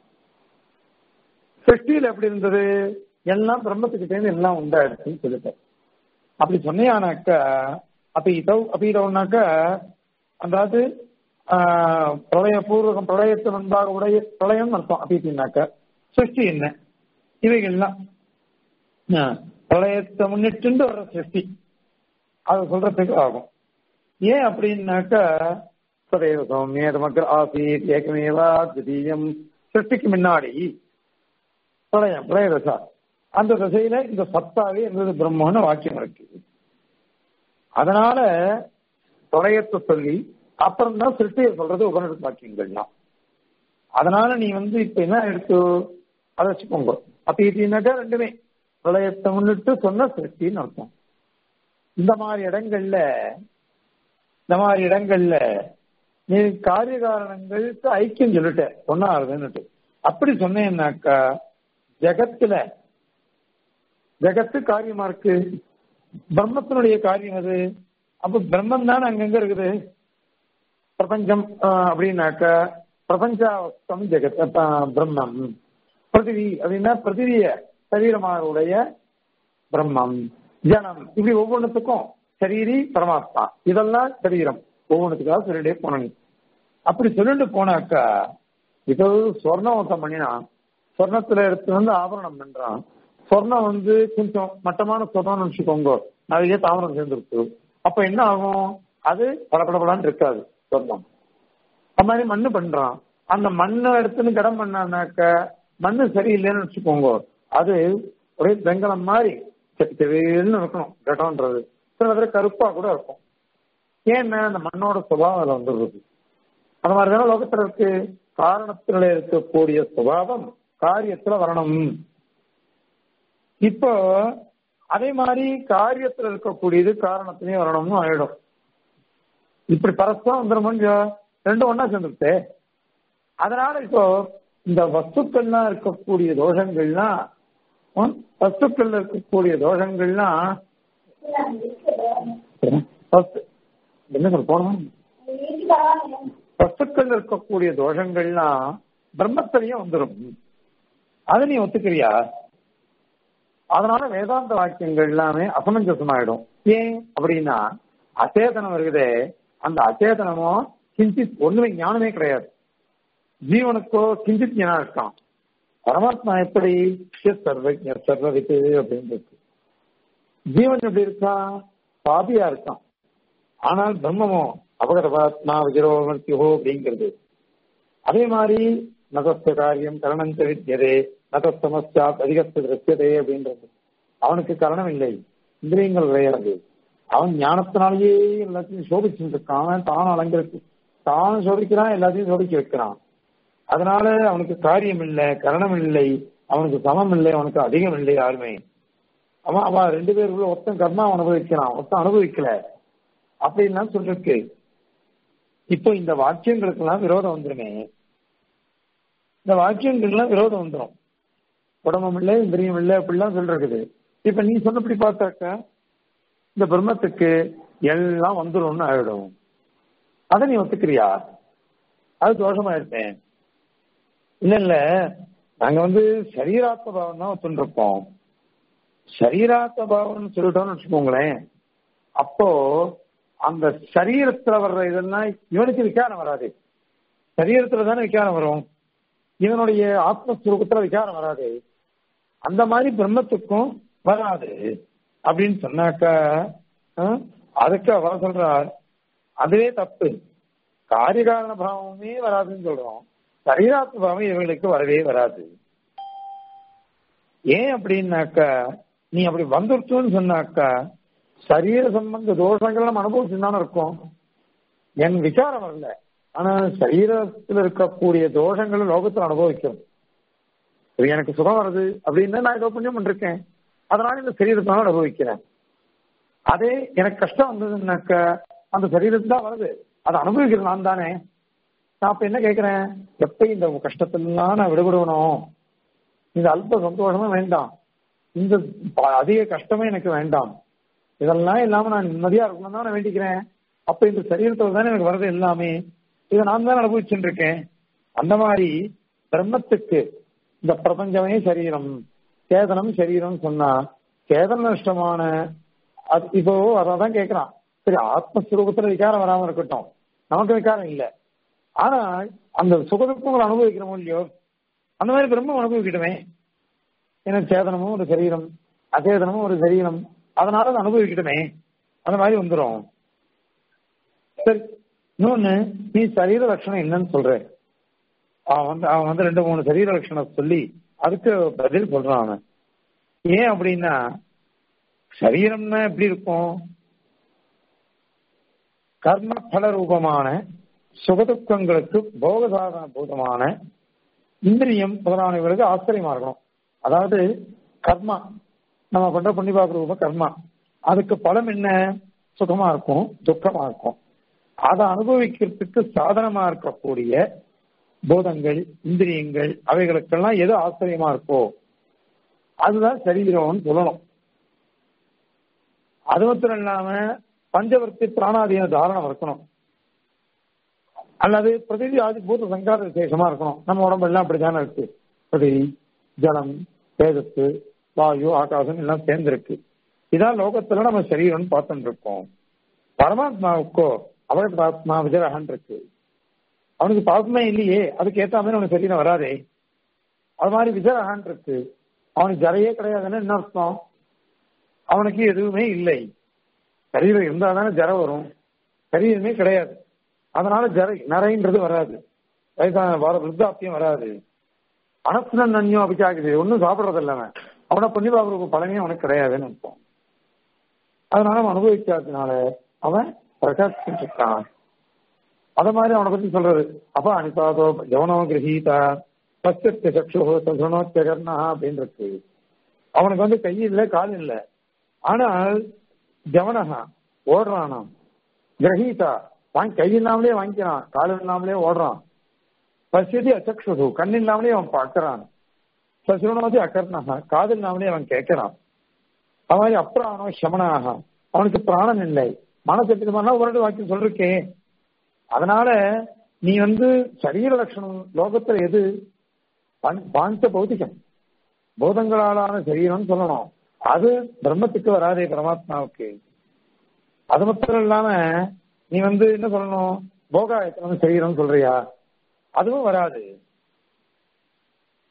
சிருஷ்டியில எப்படி இருந்தது எல்லாம் பிரம்மத்துக்கு சேர்ந்து எல்லாம் உண்டாயிடுச்சுன்னு சொல்லிட்டேன் அப்படி சொன்னியானாக்கா அப்ப இதோ அப்ப இதோனாக்கா அதாவது ஆஹ், பிரளய பூர்வகம் பிரளயத்து முன்பாக உடைய பிரளயம் அர்த்தம் அப்படின்னாக்கா சிருஷ்டி என்ன இவைகள்லாம் ஆஹ், பிரளயத்தை முன்னிட்டு வர்ற சிருஷ்டி அது சொல்றதுக்கு ஆகும் ஏன் அப்படின்னாக்கா சதேவ சௌமிய மக்கள் ஆசீத் ஏகமேவா திடீயம் சிருஷ்டிக்கு முன்னாடி பிரளயம் பிரளய தசா அந்த திசையில இந்த சத்தாவே இருந்தது பிரம்மன்னு வாக்கியம் இருக்கு அதனால பிரளயத்தை சொல்லி அப்புறம் தான் சிருஷ்டியை சொல்றது உபநிடத்து வாக்கியங்கள்லாம் அதனால நீ வந்து இப்ப என்ன எடுத்து அதை வச்சுக்கோங்க அப்ப இதுனாக்கா ரெண்டுமே பிரளயத்தை முன்னிட்டு சொன்ன சிருஷ்டின்னு அர்த்தம் இந்த மாதிரி இடங்கள்ல இந்த மாதிரி இடங்கள்ல நீ காரிய காரணங்களுக்கு ஐக்கியம் சொல்லிட்ட ஒன்னாருதுன்னுட்டு அப்படி சொன்னேன்னாக்கா ஜெகத்துல ஜெகத்து காரியமா இருக்கு பிரம்மத்தினுடைய காரியம் அது அப்ப பிரம்மம் தானே அங்கங்க இருக்குது பிரபஞ்சம் ஆஹ், அப்படின்னாக்க பிரபஞ்சாவஸ்தம் ஜெகத் அஹ், பிரம்மம் பிருத்திவி அப்படின்னா பிருத்திவிய சரீரமாக உடைய பிரம்மம் ஜனம் இப்படி ஒவ்வொன்றுத்துக்கும் சரீரி பரமாத்மா இதெல்லாம் சரீரம் ஒவ்வொன்றுத்துக்காக சொல்லிட்டே போனோம் அப்படி சொல்லிட்டு போனாக்கா இப்போ சொர்ணவசம் பண்ணினா சொர்ணத்துல எடுத்து வந்து ஆபரணம் பண்றான் சொர்ணம் வந்து கொஞ்சம் மட்டமான சொர்ணம்னு வச்சுக்கோங்க நிறைய தாமரம் சேர்ந்துருக்கு அப்ப என்ன ஆகும் அது படபடபடான்னு இருக்காது சொர்ணம் அது மாதிரி மண்ணு பண்றான் அந்த மண்ணை எடுத்துன்னு கடம் பண்ணானாக்க மண்ணு சரியில்லைன்னு வச்சுக்கோங்க அது ஒரே வெங்கலம் மாதிரி செவேல்னு இருக்கணும் கடம்ன்றது சில தடவை கருப்பா கூட இருக்கும் ஏன்னா அந்த மண்ணோட சுபாவம் அதுல வந்துடுறது அந்த மாதிரிதான லோகத்துல இருக்கு காரணத்துல இருக்கக்கூடிய சுபாவம் காரியத்துல வரணும் இப்போ அதே மாதிரி காரியத்துல இருக்கக்கூடியது காரணத்திலயும் வரணும்னு ஆயிடும் இப்படி பரஸ்பரம் வந்துடும் ரெண்டும் ஒன்னா சேர்ந்துருச்சு அதனால இப்போ இந்த வஸ்துக்கள்லாம் இருக்கக்கூடிய தோஷங்கள்லாம் ஹம், வஸ்துக்கள்ல இருக்கக்கூடிய தோஷங்கள்லாம் வஸ்து- என்ன சொல்ல போனோம் வஸ்துக்கள் இருக்கக்கூடிய தோஷங்கள்லாம் பிரம்மத்திலையும் வந்துடும் அதை நீ ஒத்துக்கிறியா அதனால வேதாந்த வாக்கியங்கள் எல்லாமே அசமஞ்சசமாயிடும் ஏன் அப்படின்னா அச்சேதனம் இருக்குதே அந்த அச்சேதனமும் கிஞ்சித் ஒண்ணுமே ஞானமே கிடையாது ஜீவனுக்கோ கிஞ்சித் ஞானம் இருக்கான் பரமாத்மா எப்படி சர்வஜ சர்வவித்து அப்படின்னு இருக்கு ஜீவன் எப்படி இருக்கான் பாபியா இருக்கான் ஆனால் பிரம்மமோ அபகதபாத்மா விஜரோமர்த்தியோ அப்படிங்கிறது அதே மாதிரி நதஸ்த காரியம் கரணஞ்ச வித்தியதே நதஸ்தமஸ்தா அதிகஸ்த திருஷ்யதே அப்படின்றது அவனுக்கு கரணம் இல்லை இந்திரியங்கள் கிடையாது அவன் ஞானத்தினாலேயே எல்லாத்தையும் சோபிச்சுட்டு இருக்கான் அவன் தான் அலங்கரித்து தான் சோபிக்கிறான் எல்லாத்தையும் சோபிக்க வைக்கிறான் அதனால அவனுக்கு காரியம் இல்லை கரணம் இல்லை அவனுக்கு சமம் இல்லை அவனுக்கு அதிகம் இல்லை யாருமே அவன் அவன் ரெண்டு பேருக்குள்ள ஒருத்தன் கர்மா அனுபவிக்கிறான் ஒருத்தன் அனுபவிக்கல அப்படின்லாம் சொல்லிருக்கு இப்போ இந்த வாக்கியங்களுக்கெல்லாம் விரோதம் வந்துருமே இந்த வாக்கியங்களுக்கெல்லாம் விரோதம் வந்துடும் உடம்பும் இல்லை இந்திரியம் இல்லை அப்படிலாம் சொல்றது இப்ப நீ சொன்னபடி பார்த்தாக்க இந்த பிரம்மத்துக்கு எல்லாம் வந்துடும்னு ஆயிடும் அதை நீ ஒத்துக்கிறியா அது தோஷமா இருப்பேன் இல்ல இல்ல நாங்க வந்து சரீராத்ம பாவம் தான் ஒத்துருப்போம் சரீராத்ம பாவம்னு சொல்லிட்டோம்னு வச்சுக்கோங்களேன் அப்போ அந்த சரீரத்துல வர்ற இதெல்லாம் இவனுக்கு விகாரம் வராது சரீரத்துல தானே விகாரம் வரும் இவனுடைய ஆத்மஸ்வரூபத்துல விகாரம் வராது அந்த மாதிரி பிரம்மத்துக்கும் வராது அப்படின்னு சொன்னாக்கா அதுக்கு அவர் சொல்றார் அதுவே தப்பு காரியகாரண பாவமே வராதுன்னு சொல்றோம் சரீராத்ம பாவம் இவங்களுக்கு வரவே வராது ஏன் அப்படின்னாக்கா நீ அப்படி வந்துருச்சுன்னு சொன்னாக்கா சரீர சம்பந்த தோஷங்கள் நம்ம அனுபவிச்சுதானே இருக்கும் என் விசாரம் வரல ஆனா சரீரத்தில் இருக்கக்கூடிய தோஷங்கள் லோகத்தில் அனுபவிக்கும் எனக்கு சுகம் வருது அப்படின்னு நான் ஏதோ புண்ணியம் பண்ணிருக்கேன் அதனால இந்த சரீரத்தினால அனுபவிக்கிறேன் அதே எனக்கு கஷ்டம் வந்ததுன்னாக்க அந்த சரீரத்துல தான் வருது அதை அனுபவிக்கிறது நான் தானே நான் இப்ப என்ன கேட்கிறேன் எப்ப இந்த கஷ்டத்திலாம் நான் விடுபடணும் இந்த அல்ப சந்தோஷமும் வேண்டாம் இந்த அதிக கஷ்டமே எனக்கு வேண்டாம் இதெல்லாம் இல்லாம நான் நிம்மதியா இருக்கணும் தான் நான் வேண்டிக்கிறேன் அப்ப இந்த சரீரத்துல தானே எனக்கு வர்றது எல்லாமே இதை நான் தான் அனுபவிச்சுட்டு இருக்கேன் அந்த மாதிரி பிரம்மத்துக்கு இந்த பிரபஞ்சமே சரீரம் சேதனம் சரீரம் சொன்னா சேதன நஷ்டமான அது இப்போ அதான் கேட்கிறான் சரி ஆத்மஸ்வரூபத்துல விகாரம் வராம இருக்கட்டும் நமக்கு விகாரம் இல்லை ஆனா அந்த சுகதுக்கங்களை அனுபவிக்கிறோமோ இல்லையோ அந்த மாதிரி பிரம்மம் அனுபவிக்கட்டுமே ஏன்னா சேதனமும் ஒரு சரீரம் அச்சேதனமும் ஒரு சரீரம் அதனால அதை அனுபவிக்கட்டுமே அந்த மாதிரி வந்துடும் சரி இன்னொன்னு நீ சரீர லட்சணம் என்னன்னு சொல்ற அவன் வந்து அவன் வந்து ரெண்டு மூணு சரீர லட்சணம் சொல்லி அதுக்கு பதில் சொல்றான் அவன் ஏன் அப்படின்னா சரீரம்னா எப்படி இருக்கும் கர்ம பல ரூபமான சுகதுக்கங்களுக்கு போக சாதன பூதமான இந்திரியம் முதலானவர்களுக்கு ஆச்சரியமா இருக்கணும் அதாவது கர்மா நம்ம பண்ற புண்ணியபாப ரூப கர்மா அதுக்கு பலம் என்ன சுகமா இருக்கும் துக்கமா இருக்கும் அதை அனுபவிக்கிறதுக்கு சாதனமா இருக்கக்கூடிய பூதங்கள் இந்திரியங்கள் அவைகளுக்கெல்லாம் எது ஆச்சரியமா இருக்கோ அதுதான் சரீரம்னு சொல்லணும் அது மாத்திரம் இல்லாம பஞ்சவர்த்தி பிராணாதீன தாரணம் இருக்கணும் அல்லது பிரதிவி ஆதி பூத சங்கார விசேஷமா இருக்கணும் நம்ம உடம்பு எல்லாம் அப்படித்தானே இருக்கு பிரதிவி ஜலம் தேஜத்து வாயு ஆகாசம் எல்லாம் சேர்ந்திருக்கு இதான் லோகத்துல நம்ம சரீரம்னு பார்த்துட்டு இருக்கோம் பரமாத்மாவுக்கோ அவருக்கு ஆத்மா விஜயரகன் இருக்கு அவனுக்கு பாத்மே இல்லையே அதுக்கு ஏத்த மாதிரி அவனுக்கு சரீரம் வராதே அது மாதிரி விஜயரகன் இருக்கு அவனுக்கு ஜரையே கிடையாதுன்னு என்ன அர்த்தம் அவனுக்கு எதுவுமே இல்லை சரீரம் இருந்தா தானே ஜரம் வரும் சரீரமே கிடையாது அதனால ஜரை நரைன்றது வராது வயசான வர விருத்தாப்தியம் வராது அனசுனன் நன்யம் அபிச்சாக்குது ஒன்றும் சாப்பிட்றது இல்லாம அவனை புண்ணியபாபுக்கு பலனே அவனுக்கு கிடையாதுன்னு அர்த்தம் அதனால அவன் அனுபவிக்காததுனால அவன் பிரகாசிச்சுட்டு இருக்கான் அத மாதிரி அவனை பத்தி சொல்றது அப்ப அனிபாதோ ஜவனோ கிரகீதா பச்சத்திய சக்ஷோ சசுனோத்தியகர்ணா அப்படின்னு இருக்கு அவனுக்கு வந்து கை இல்லை கால் இல்லை ஆனால் ஜவனகா ஓடுறானாம் கிரகீதா வாங்கி கை இல்லாமலே வாங்கிக்கிறான் கால் இல்லாமலே ஓடுறான் பசியதி அச்சக்ஷு கண் இல்லாமலே அவன் பார்க்கறான் சசுனோதி அகர்ணகா காது இல்லாமலே அவன் கேட்கிறான் அவன் மாதிரி அப்புறம் சமனாக அவனுக்கு பிராணம் இல்லை மனசத்துக்கு பண்ணா ஒரு வாக்கியம் சொல்லிருக்கேன் அதனால நீ வந்து சரீர லட்சணம் லோகத்துல எது பாஞ்ச பௌத்திகம் பூதங்களாலான சரீரம் சொல்லணும் அது பிரம்மத்துக்கு வராதே பரமாத்மாவுக்கு அது மாத்திரம் இல்லாம நீ வந்து என்ன சொல்லணும் போகாயத்தனம் சரீரம் சொல்றியா அதுவும் வராது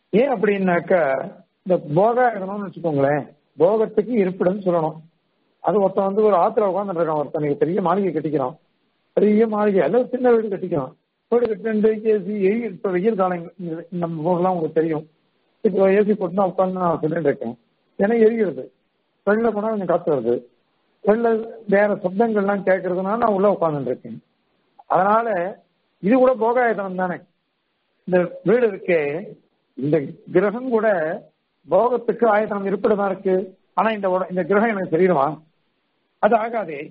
ஏன் அப்படின்னாக்கா இந்த போகாயதனம்னு வச்சுக்கோங்களேன் போகத்துக்கு இருப்பிடம் சொல்லணும் அது ஒருத்தன் வந்து ஒரு ஆத்துல உட்காந்துட்டு இருக்கான் ஒருத்தனுக்கு பெரிய மாளிகை கட்டிக்கிறான் பெரிய மாளிகை அல்லது சின்ன வீடு கட்டிக்கிறான் வீடு கட்டி ஏசி எய் இப்ப வெயில் காலம் இங்க நம்ம ஊர்லாம் உங்களுக்கு தெரியும் இப்போ ஏசி போட்டு நான் உட்காந்து நான் சொல்லிட்டு இருக்கேன் ஏன்னா எரிகிறது வெளில போனா கொஞ்சம் காத்து வருது வெளில வேற சப்தங்கள்லாம் கேட்கறதுனால நான் உள்ள உட்காந்துட்டு இருக்கேன் அதனால இது கூட போகாயத்தனம் தானே இந்த வீடு இருக்கே இந்த கிரகம் கூட போகத்துக்கு ஆயத்தனம் இருப்பிடமா இருக்கு ஆனா இந்த உட- இந்த கிரகம் எனக்கு தெரியுமா அது ஆகாதே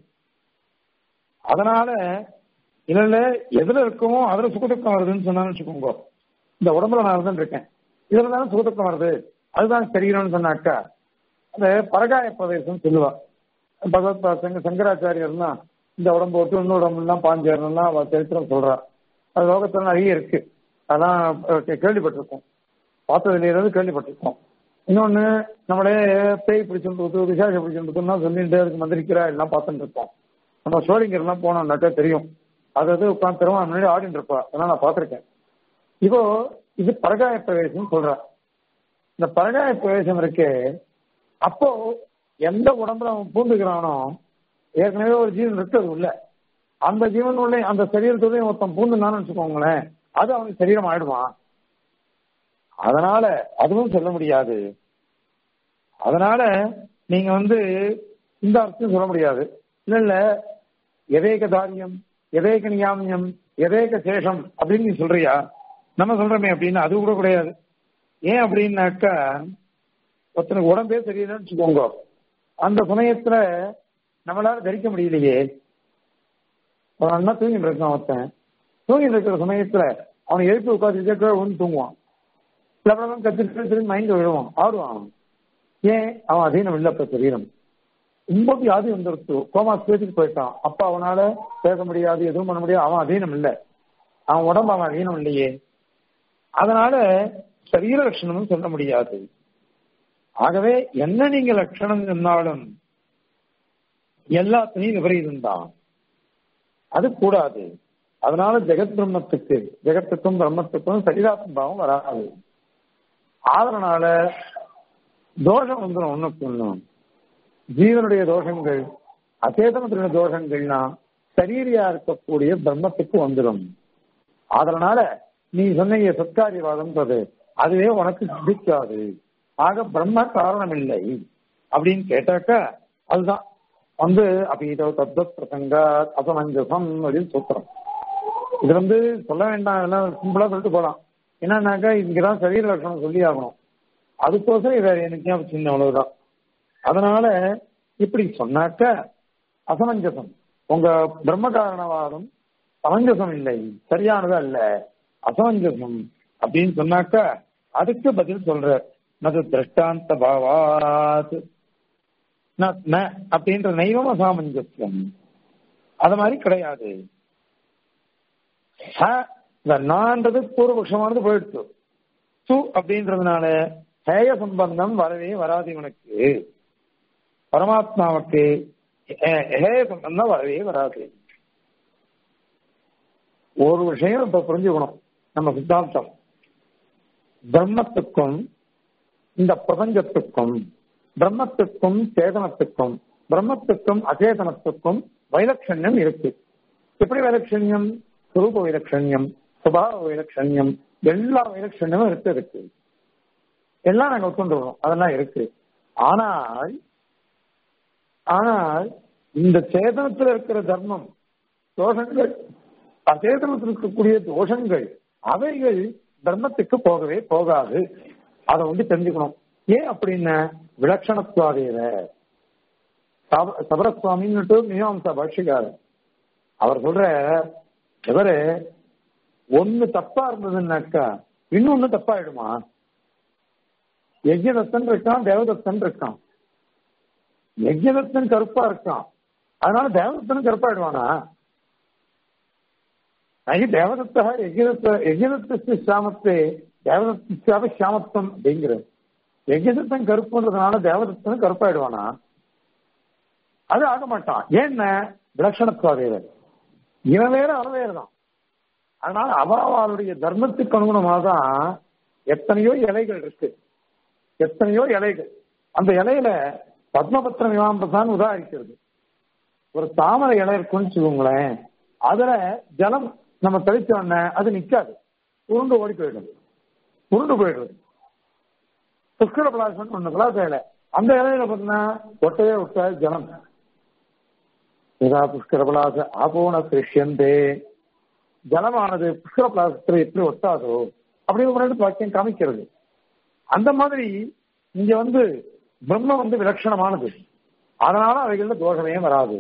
அதனால இல்ல இல்ல எதுல இருக்கமோ அதுல சுகதுக்கம் வருதுன்னு சொன்னான்னு வச்சுக்கோங்க இந்த உடம்புல நான் இருந்துட்டு இருக்கேன் இதுல தானே சுகதுக்கம் வருது அதுதான் தெரியணும்னு சொன்னாக்கா அந்த பரகாய பிரதேசம் சொல்லுவா பகவத் சங்க சங்கராச்சாரியர்னா இந்த உடம்பு விட்டு இன்னொரு உடம்புலாம் பாஞ்சேரணும்லாம் அவ சரித்திரம் சொல்றா அது லோகத்துல நிறைய இருக்கு அதான் அஹ், கே- கேள்விப்பட்டிருக்கோம் பார்த்ததுல இருந்து கேள்விப்பட்டிருக்கோம் இன்னொன்னு நம்மளே பேய் பிடிச்சிருந்தது விசாரிச்சு பிடிச்சிருந்ததுன்னா சொல்லிட்டு அதுக்கு மந்திரிக்கிறா எல்லாம் பார்த்துட்டு இருப்போம் நம்ம சோழிங்கர் எல்லாம் போனோம்னாக்கா தெரியும் அது அது உட்காந்து திரும்ப முன்னாடி ஆடிட்டு இருப்பா அதெல்லாம் நான் பார்த்திருக்கேன் இப்போ இது பரகாய பிரவேசம் சொல்றா இந்த பரகாய பிரவேசம் இருக்கே அப்போ எந்த உடம்புல அவன் பூந்துக்கிறானோ ஏற்கனவே ஒரு ஜீவன் இருக்கு அது உள்ள அந்த ஜீவன் உள்ள அந்த சரீரத்தோட ஒருத்தன் பூந்துனான்னு வச்சுக்கோங்களேன் அது அவனுக்கு சரீரம் ஆயிடுமா அதனால அதுவும் சொல்ல முடியாது அதனால நீங்க வந்து இந்த அர்த்தம் சொல்ல முடியாது இல்ல இல்ல எதேக தாரியம் எதேக நியாமியம் எதேக சேஷம் அப்படின்னு நீ சொல்றியா நம்ம சொல்றோமே அப்படின்னு அது கூட கிடையாது ஏன் அப்படின்னாக்கா ஒருத்தனுக்கு உடம்பே தெரியலன்னு வச்சுக்கோங்க அந்த சமயத்துல நம்மளால தரிக்க முடியலையே ஒரு அண்ணா தூங்கிட்டு இருக்கான் ஒருத்தன் தூங்கிட்டு இருக்கிற சமயத்துல அவனை எழுப்பி உட்காந்து ஒன்று தூங்குவான் சிலப்படம் கத்துட்டு திரும்பி மைண்ட் விழுவான் ஆடுவான் அவன். ஏன் அவன் அதீனம் இல்லை இப்ப சரீரம் ரொம்ப வியாதி வந்துருச்சு கோமா ஸ்டேஜுக்கு போயிட்டான் அப்ப அவனால பேச முடியாது எதுவும் பண்ண முடியாது அவன் அதீனம் இல்லை அவன் உடம்பு அவன் அதீனம் இல்லையே அதனால சரீர லட்சணமும் சொல்ல முடியாது ஆகவே என்ன நீங்க லட்சணம் சொன்னாலும் எல்லாத்துலயும் விபரீதம் தான் அது கூடாது அதனால ஜெகத் பிரம்மத்துக்கு ஜெகத்துக்கும் பிரம்மத்துக்கும் சரீராத்ம பாவம் வராது அதனால தோஷம் வந்துடும் ஒண்ணுக்கு ஒண்ணும் ஜீவனுடைய தோஷங்கள் அச்சேதனத்தினுடைய தோஷங்கள்னா சரீரியா இருக்கக்கூடிய பிரம்மத்துக்கு வந்துடும் அதனால நீ சொன்ன சத்காரியவாதம்ன்றது அதுவே உனக்கு சித்திக்காது ஆக பிரம்ம காரணம் இல்லை அப்படின்னு கேட்டாக்கா அதுதான் வந்து அப்பீதோ தத்வத் பிரசங்க அசமஞ்சசம் அப்படின்னு சூத்திரம் இது வந்து சொல்ல வேண்டாம் எல்லாம் சிம்பிளா சொல்லிட்டு போலாம் என்னன்னாக்கா இங்கதான் சரீர லட்சணம் சொல்லி ஆகணும் அதுக்கோசரம் வேற எனக்கு ஞாபகம் சின்ன அவ்வளவுதான் அதனால இப்படி சொன்னாக்க அசமஞ்சசம் உங்க பிரம்ம காரணவாதம் சமஞ்சசம் இல்லை சரியானது அல்ல அசமஞ்சசம் அப்படின்னு சொன்னாக்க அதுக்கு பதில் சொல்ற நது திருஷ்டாந்த பாவாத் ந- ந அப்படின்ற நைவம் அசாமஞ்சசியம் அது மாதிரி கிடையாது ஹ, இந்த நான்றது பூர்வபக்ஷமானது போயிடுச்சு சு அப்படின்றதுனால ஹேய சம்பந்தம் வரவே வராது இவனுக்கு பரமாத்மாவுக்கு ஹே- ஹேய சம்பந்தம் வரவே வராது ஒரு விஷயம் இப்ப புரிஞ்சுக்கணும் நம்ம சித்தாந்தம் பிரம்மத்துக்கும் இந்த பிரபஞ்சத்துக்கும் பிரம்மத்துக்கும் சேதனத்துக்கும் பிரம்மத்துக்கும் அச்சேதனத்துக்கும் வைலட்சண்யம் இருக்கு எப்படி வைலட்சண்யம் சுரூப வைலட்சண்யம் சுபாவ வைலட்சண்யம் எல்லா வைலட்சண்யமும் இருக்கு இருக்கு எல்லாம் நாங்க ஒத்துண்டுறோம் அதெல்லாம் இருக்கு ஆனால் ஆனால் இந்த சேதனத்தில் இருக்கிற தர்மம் தோஷங்கள் அச்சேதனத்தில் இருக்கக்கூடிய தோஷங்கள் அவைகள் தர்மத்துக்கு போகவே போகாது அதை வந்து தெரிஞ்சுக்கணும் ஏன் அப்படின்னா விலட்சணத்துவாதேவ சப- சபரசுவாமின்னுட்டு மீமாம்சா பாஷிக்காரர் அவர் சொல்ற இவரு ஒண்ணு தப்பா இருந்ததுன்னாக்கா இன்னொன்னு தப்பாயிடுமா யஜ்யதத்தன் இருக்கான் தேவதத்தன் இருக்கான் யஜ்யதத்தன் கருப்பா இருக்கான் அதனால தேவதத்தனும் கருப்பாயிடுவானா நகி தேவதத்தா யஜ்யதத்த யஜ்யதத்து சாமத்தே தேவதத்தாவ சாமத்தம் அப்படிங்கிறது யஜ்யதத்தன் கருப்புன்றதுனால தேவதத்தனும் கருப்பாயிடுவானா அது ஆக மாட்டான் ஏன்னா விலட்சணத்துவாதேவர் இவன் வேற அவன் வேற தான் அதனால அவ அவளுடைய தர்மத்துக்கு அனுகுணமாக தான் எத்தனையோ இலைகள் இருக்கு எத்தனையோ இலைகள் அந்த இலையில பத்மபத்திர மீமாம்பசான் உதாரிக்கிறது ஒரு தாமரை இலை இருக்குன்னு வச்சுக்கோங்களேன் அதுல ஜலம் நம்ம தெளிச்ச உடனே அது நிக்காது உருண்டு ஓடி போயிடும் உருண்டு போயிடுது புஷ்கர பிளாசம் ஒண்ணு பிளாச இலை அந்த இலையில பார்த்தீங்கன்னா ஒட்டையே விட்ட ஜலம் இதா புஷ்கர பிளாச ஆபோன கிருஷ்யந்தே ஜலமானது புஷ்கர பிளாசத்துல எப்படி ஒட்டாதோ அப்படின்னு முன்னாடி வாக்கியம் காமிக்கிறது அந்த மாதிரி இங்க வந்து பிரம்ம வந்து விலட்சணமானது அதனால அவைகள்ல தோஷமே வராது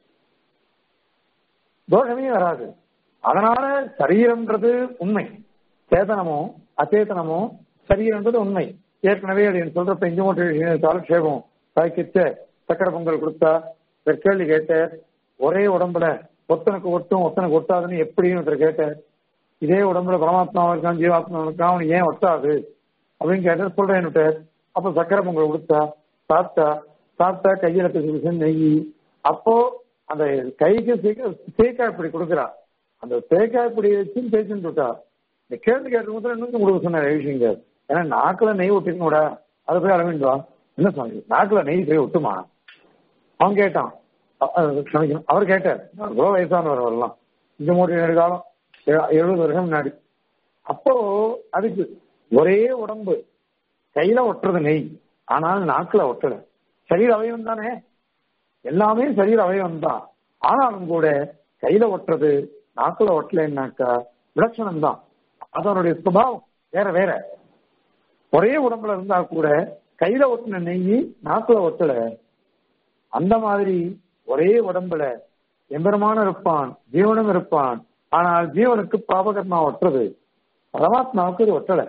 தோஷமே வராது அதனால சரீரம்ன்றது உண்மை சேதனமோ அச்சேதனமோ சரீரம்ன்றது உண்மை ஏற்கனவே அது சொல்றப்ப இங்க மட்டும் காலக்ஷேபம் காய்க்கிச்ச சக்கரை பொங்கல் கொடுத்தா ஒரு கேள்வி கேட்ட ஒரே உடம்புல ஒத்தனுக்கு ஒட்டும் ஒத்தனுக்கு ஒட்டாதுன்னு எப்படின்னு ஒருத்தர் கேட்டார் இதே உடம்புல பரமாத்மா இருக்கான் ஜீவாத்மா இருக்கான் அவன் ஏன் ஒட்டாது அப்படின்னு கேட்டு சொல்றேன் அப்ப சக்கரை பொங்கல் கொடுத்தா சாப்பிட்டா சாப்பிட்டா கையில பிசு நெய் அப்போ அந்த கைக்கு தேக்காய் இப்படி கொடுக்குறா அந்த தேக்காய் இப்படி வச்சு தேய்ச்சுன்னு இருக்கா இந்த கேள்வி கேட்டு முதல்ல இன்னும் கொடுக்க சொன்ன விஷயங்க ஏன்னா நாக்குல நெய் ஒட்டிக்கணும்டா அதை போய் அளவிண்டுவா என்ன சொன்னீங்க நாக்குல நெய் போய் ஒட்டுமா அவன் கேட்டான் க்ஷமிக்கணும் அவர் கேட்டார் எவ்வளோ வயசானவர் வரலாம் இந்த மூணு ஏழு காலம் எழுபது வருஷம் முன்னாடி அப்போ அதுக்கு ஒரே உடம்பு கையில ஒட்டுறது நெய் ஆனால் நாக்குல ஒட்டல சரீர அவயவம் தானே எல்லாமே சரீர அவயவம் தான் ஆனாலும் கூட கையில ஒட்டுறது நாக்குல ஒட்டலைன்னாக்கா விலட்சணம் தான் அதனுடைய சுபாவம் வேற வேற ஒரே உடம்புல இருந்தா கூட கையில ஒட்டின நெய் நாக்குல ஒட்டல அந்த மாதிரி ஒரே உடம்புல எம்பெருமானும் இருப்பான் ஜீவனும் இருப்பான் ஆனால் ஜீவனுக்கு பாபகர்மா ஒட்டுறது பரமாத்மாவுக்கு இது ஒட்டலை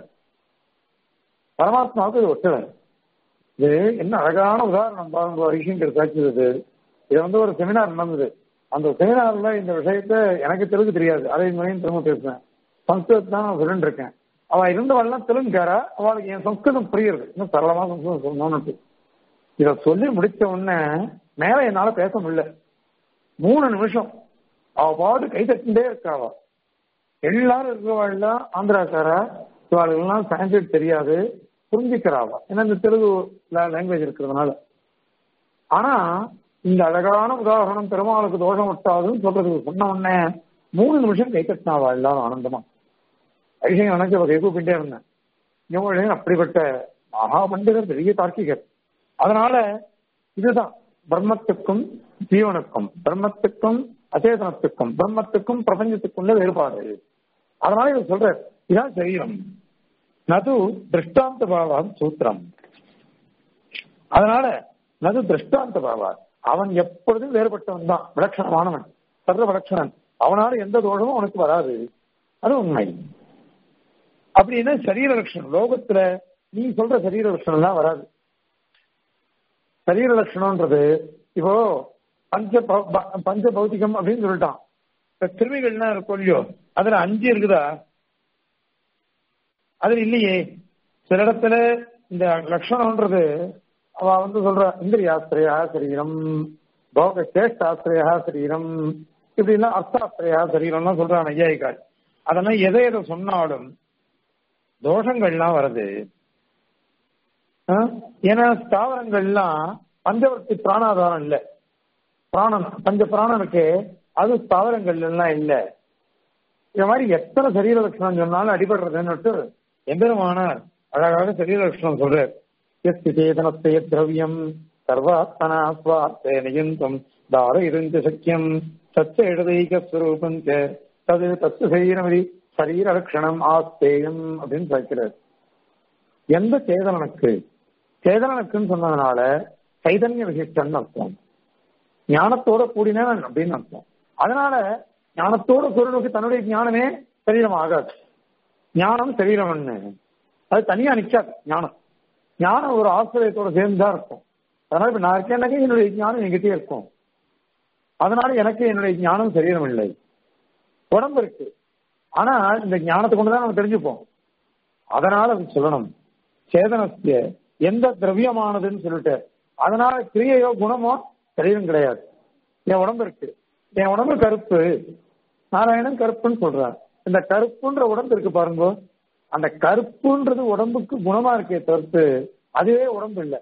பரமாத்மாவுக்கு இது ஒட்டலை இது என்ன அழகான உதாரணம் பாருங்க ரிஷிங்கர் காய்ச்சது இது வந்து ஒரு செமினார் நடந்தது அந்த செமினார்ல இந்த விஷயத்த எனக்கு தெலுங்கு தெரியாது அதை முறையும் திரும்ப பேசுவேன் சம்ஸ்கிருதம் தான் நான் சொல்லிட்டு இருக்கேன் அவ இருந்தவள்லாம் தெலுங்குக்காரா அவளுக்கு என் சம்ஸ்கிருதம் புரியுது இன்னும் சரளமா சம்ஸ்கிருதம் சொல்லணும்னு இத சொல்லி முடிச்ச உடனே மேல என்னால பேச முடியல மூணு நிமிஷம் அவ பாட்டு கை தட்டிண்டே இருக்காவா எல்லாரும் இருக்கிறவாள்லாம் ஆந்திராக்காரா இவாளுக்கெல்லாம் சான்ஸ்கிரிட் தெரியாது புரிஞ்சுக்கிறாவா ஏன்னா இந்த தெலுங்கு லாங்குவேஜ் இருக்கிறதுனால ஆனா இந்த அழகான உதாரணம் பெருமாளுக்கு தோஷம் விட்டாதுன்னு சொல்றதுக்கு சொன்ன உடனே மூணு நிமிஷம் கை தட்டினாவா எல்லாரும் ஆனந்தமா ஐஷங்க நினைச்சு கை கூப்பிட்டே இருந்தேன் இவங்க அப்படிப்பட்ட மகா பண்டிதர் பெரிய தார்க்கிகர் அதனால இதுதான் பிரம்மத்துக்கும் ஜீவனுக்கும் பிரம்மத்துக்கும் அச்சேதனத்துக்கும் பிரம்மத்துக்கும் பிரபஞ்சத்துக்குள்ள வேறுபாடு அதனால இவர் சொல்ற இதான் சரீரம் நது திருஷ்டாந்த பாவாம் சூத்திரம் அதனால நது திருஷ்டாந்த பாவா அவன் எப்பொழுதும் வேறுபட்டவன் தான் விலட்சணமானவன் சர்வ விலட்சணன் அவனால எந்த தோஷமும் அவனுக்கு வராது அது உண்மை அப்படின்னா சரீர லட்சணம் லோகத்துல நீ சொல்ற சரீர லட்சணம் எல்லாம் வராது சரீர லட்சணம்ன்றது இப்போ பஞ்ச பஞ்ச பௌத்திகம் அப்படின்னு சொல்லிட்டான் இப்ப கிருமிகள்லாம் இருக்கும் இல்லையோ அதுல அஞ்சு இருக்குதா அதுல இல்லையே சில இடத்துல இந்த லட்சணம்ன்றது அவ வந்து சொல்ற இந்திரியாஸ்திரையா சரீரம் போக சேஷ்டாஸ்திரையா சரீரம் இப்படி எல்லாம் அர்த்தாஸ்திரையா சரீரம்லாம் சொல்றான் ஐயாயிக்கால் அதெல்லாம் எதை எதை சொன்னாலும் தோஷங்கள்லாம் வருது ஏன்னா ஸ்தாவரங்கள்லாம் பஞ்சவர்த்தி பிராணாதாரம் இல்ல பிராணம் பஞ்ச பிராணனுக்கு அது ஸ்தாவரங்கள் எல்லாம் இல்ல இந்த மாதிரி எத்தனை சரீர லட்சணம் சொன்னாலும் அடிபடுறதுன்னு எம்பெருமானார் அழகாக சரீர லட்சணம் சொல்றார் எஸ்தி சேதனத்தைய திரவியம் சர்வாத்மனா ஸ்வார்த்தே நியந்தம் தார இருந்து சக்கியம் சச்ச இடதைக ஸ்வரூபம் தது தத்து சரீரமதி சரீர லட்சணம் ஆஸ்தேயம் அப்படின்னு சொல்கிறார் எந்த சேதனனுக்கு சேதனனுக்குன்னு சொன்னதுனால சைதன்ய விசிஷ்டன் அர்த்தம் ஞானத்தோட கூடினவன் அப்படின்னு அர்த்தம் அதனால ஞானத்தோட குருனுக்கு தன்னுடைய ஞானமே சரீரம் ஆகாது ஞானம் சரீரம்னு அது தனியா நிக்காது ஞானம் ஞானம் ஒரு ஆசிரியத்தோட சேர்ந்துதான் இருக்கும் அதனால இப்ப நான் இருக்கேன்னாக்கே என்னுடைய ஞானம் என்கிட்டயே இருக்கும் அதனால எனக்கு என்னுடைய ஞானம் சரீரம் இல்லை உடம்பு இருக்கு ஆனா இந்த ஞானத்தை கொண்டுதான் நம்ம தெரிஞ்சுப்போம் அதனால அது சொல்லணும் சேதனத்திய எந்த திரவியமானதுன்னு சொல்லிட்டு அதனால கிரியையோ குணமோ சரீரம் கிடையாது என் உடம்பு இருக்கு என் உடம்பு கருப்பு நாராயணன் கருப்புன்னு சொல்றார் இந்த கருப்புன்ற உடம்பு இருக்கு பாருங்க அந்த கருப்புன்றது உடம்புக்கு குணமா இருக்கே தவிர்த்து அதுவே உடம்பு இல்லை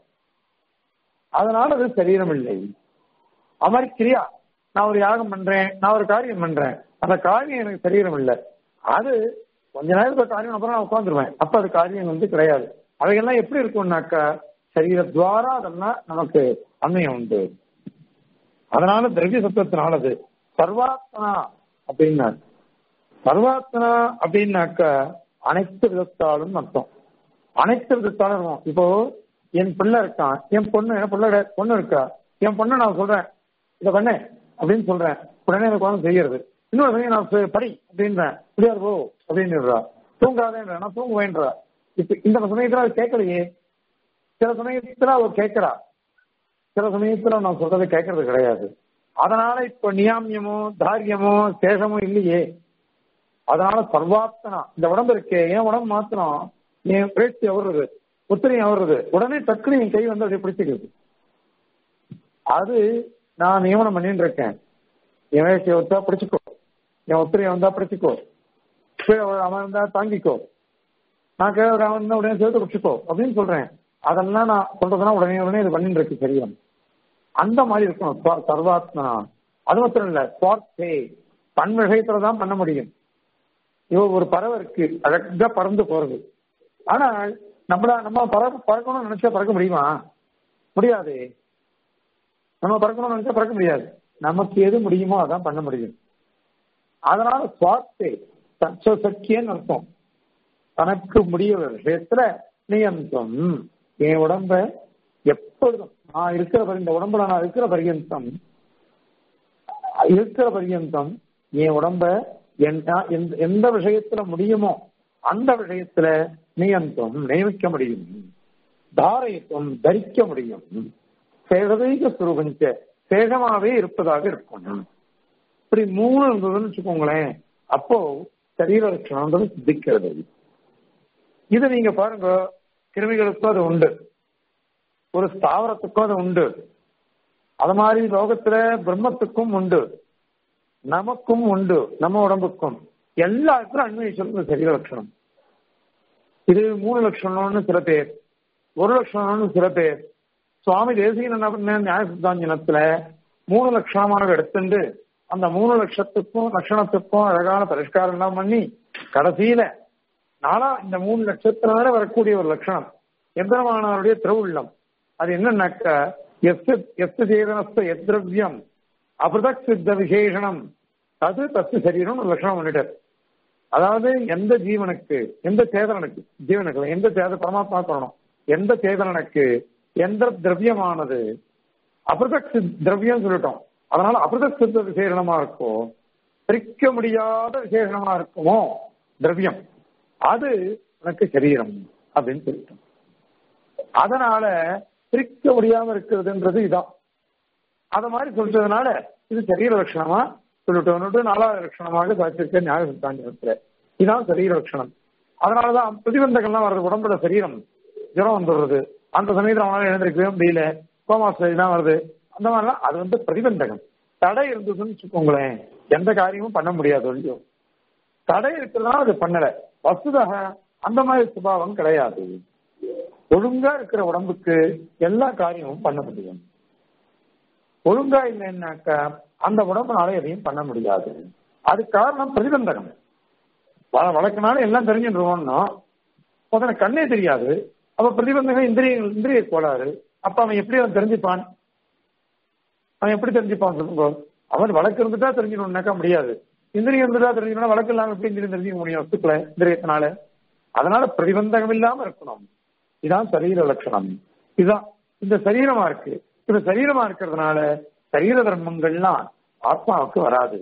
அதனால அது சரீரம் இல்லை அது மாதிரி கிரியா நான் ஒரு யாகம் பண்றேன் நான் ஒரு காரியம் பண்றேன் அந்த காரியம் எனக்கு சரீரம் இல்லை அது கொஞ்ச நேரத்துக்கு காரியம் அப்புறம் நான் உட்காந்துருவேன் அப்ப அது காரியம் வந்து கிடையாது அவைகள்லாம் எப்படி இருக்கும்னாக்கா சரீரத்வாரா அதெல்லாம் நமக்கு அன்மையம் உண்டு அதனால திரவிய சத்தத்தினாலது சர்வாத்மனா அப்படின்னாரு சர்வாத்மனா அப்படின்னாக்க அனைத்து விதத்தாலும் அர்த்தம் அனைத்து விதத்தாலும் இருக்கும் இப்போ என் பிள்ளை இருக்கான் என் பொண்ணு என் பிள்ளை பொண்ணு இருக்கா என் பொண்ணு நான் சொல்றேன் இதை பண்ணு அப்படின்னு சொல்றேன் உடனே எனக்கு வந்து செய்யறது இன்னொரு சமயம் நான் சரி, படி அப்படின்றேன் முடியாது போ அப்படின்னுடுறா தூங்காதேன்ற நான் தூங்குவேன்றா இப்ப இந்த சமயத்துல அது கேட்கலையே சில சமயத்துல அவர் கேட்கிறா சில சமயத்துல நான் சொல்றதை கேட்கறது கிடையாது அதனால இப்ப நியாமியமோ தாரியமோ சேஷமோ இல்லையே அதனால சர்வாத்தனா இந்த உடம்பு இருக்கே என் உடம்பு மாத்திரம் என் பேச்சு அவருது உத்திரையும் அவருது உடனே டக்குனு என் கை வந்து அப்படியே பிடிச்சிக்கிறது அது நான் நியமனம் பண்ணிட்டு இருக்கேன் என் வேஷ்டியை வந்தா பிடிச்சிக்கோ என் உத்திரையை வந்தா பிடிச்சிக்கோ கீழே அவன் இருந்தா தாங்கிக்கோ நான் கீழே அவன் இருந்தா உடனே சேர்த்து பிடிச்சிக்கோ அப்படின்னு சொல்றேன் அதெல்லாம் நான் சொல்றதுனா உடனே உடனே இது பண்ணிட்டு இருக்கு சரீரம் அந்த மாதிரி இருக்கணும் ச- சர்வாத்மனா அது மாத்திரம் இல்ல சுவார்த்தே தன் விஷயத்துல தான் பண்ண முடியும் இவ ஒரு பறவை இருக்கு அழகா பறந்து போறது ஆனா நம்மள நம்ம பற பறக்கணும்னு நினைச்சா பறக்க முடியுமா முடியாது நம்ம பறக்கணும்னு நினைச்சா பறக்க முடியாது நமக்கு எது முடியுமோ அதான் பண்ண முடியும் அதனால சுவார்த்தே சக்கியன்னு அர்த்தம் தனக்கு முடிய விஷயத்துல நியந்தம் என் உடம்ப எப்பொழுதும் நான் இருக்கிற பரி- இந்த உடம்புல நான் இருக்கிற பரியந்தம் இருக்கிற பரியந்தம் என் உடம்ப என்- நான் எந்த- எந்த விஷயத்துல முடியுமோ அந்த விஷயத்துல நியந்தம் நியமிக்க முடியும் தாரயத்துவம் தரிக்க முடியும் சேகதைக சுரூபஞ்ச சேகமாவே இருப்பதாக இருக்கணும் இப்படி மூணு இருந்ததுன்னு வச்சுக்கோங்களேன் அப்போ சரீர லட்சணம்ன்றது சித்திக்கிறது இது நீங்க பாருங்க கிருமிகளுக்கும் அது உண்டு ஒரு ஸ்தாவரத்துக்கும் அது உண்டு அது மாதிரி லோகத்துல பிரம்மத்துக்கும் உண்டு நமக்கும் உண்டு நம்ம உடம்புக்கும் எல்லாருக்கும் அன்வயிச்சு சரீர லட்சணம் இது மூணு லட்சணம்னு சில பேர் ஒரு லட்சணம்னு சில பேர் சுவாமி தேசிகன் என்ன பண்ண நியாய சித்தாஞ்சனத்துல மூணு லட்சணமாக எடுத்துண்டு அந்த மூணு லட்சத்துக்கும் லட்சணத்துக்கும் அழகான பரிஷ்காரம் எல்லாம் பண்ணி கடைசியில நாளா இந்த மூணு லட்சத்தினால வரக்கூடிய ஒரு லட்சணம் எந்திரமானவருடைய திருவுள்ளம் அது என்னன்னாக்க எஸ் எஸ் சேதனஸ்த எத்ரவியம் அபிரதக் சித்த விசேஷனம் அது தத்து சரீரம் ஒரு லட்சணம் பண்ணிட்டார் அதாவது எந்த ஜீவனுக்கு எந்த சேதனனுக்கு ஜீவனுக்கு இல்ல, எந்த சேத பரமாத்மா சொல்லணும் எந்த சேதனனுக்கு எந்த திரவியமானது அபிரதக் சித் திரவியம் சொல்லிட்டோம் அதனால அபிரதக் சித்த விசேஷனமா இருக்கோ பிரிக்க முடியாத விசேஷனமா இருக்குமோ திரவியம் அது உனக்கு சரீரம் அப்படின்னு சொல்லிட்டோம் அதனால பிரிக்க முடியாம இருக்கிறதுன்றது இதான் அத மாதிரி சொல்றதுனால இது சரீர லட்சணமா சொல்லிட்டோம்னு நாலாவது லட்சணமாக சாட்சிருக்க நியாய சித்தாந்தத்துல இதான் சரீர லட்சணம் அதனாலதான் பிரதிபந்தங்கள்லாம் வர்றது உடம்புல சரீரம் ஜுரம் வந்துடுறது அந்த சமயத்துல அவனால எழுந்திருக்கவே முடியல கோமாஸ்டரி தான் வருது அந்த மாதிரிலாம் அது வந்து பிரதிபந்தகம் தடை இருந்ததுன்னு வச்சுக்கோங்களேன் எந்த காரியமும் பண்ண முடியாது இல்லையோ தடை இருக்கிறதுனால அது பண்ணல வசுதாக அந்த மாதிரி சுபாவம் கிடையாது ஒழுங்கா இருக்கிற உடம்புக்கு எல்லா காரியமும் பண்ண முடியும் ஒழுங்கா இல்லைன்னாக்கா அந்த உடம்புனால எதையும் பண்ண முடியாது அது காரணம் பிரதிபந்தகம் வ- வழக்குனால எல்லாம் தெரிஞ்சுருவோம்னா முதல்ல கண்ணே தெரியாது அப்ப பிரதிபந்தகம் இந்திரிய இந்திரிய கோளாறு அப்ப அவன் எப்படி அவன் தெரிஞ்சுப்பான் அவன் எப்படி தெரிஞ்சுப்பான் சொல்லுங்க அவன் வழக்கு இருந்துட்டா தெரிஞ்சுக்கணும்னாக்கா முடியாது இந்திரியம் இருந்துட்டா தெரிஞ்சுக்கணும் வழக்கு இல்லாம எப்படி இந்திரியம் தெரிஞ்சுக்க முடியும் வஸ்துக்களை இந்திரியத்தினால அதனால பிரதிபந்தகம் இல்லாம இருக்கணும் இதான் சரீர லட்சணம் இதுதான் இந்த சரீரமா இருக்கு இந்த சரீரமா இருக்கிறதுனால சரீர தர்மங்கள்லாம் ஆத்மாவுக்கு வராது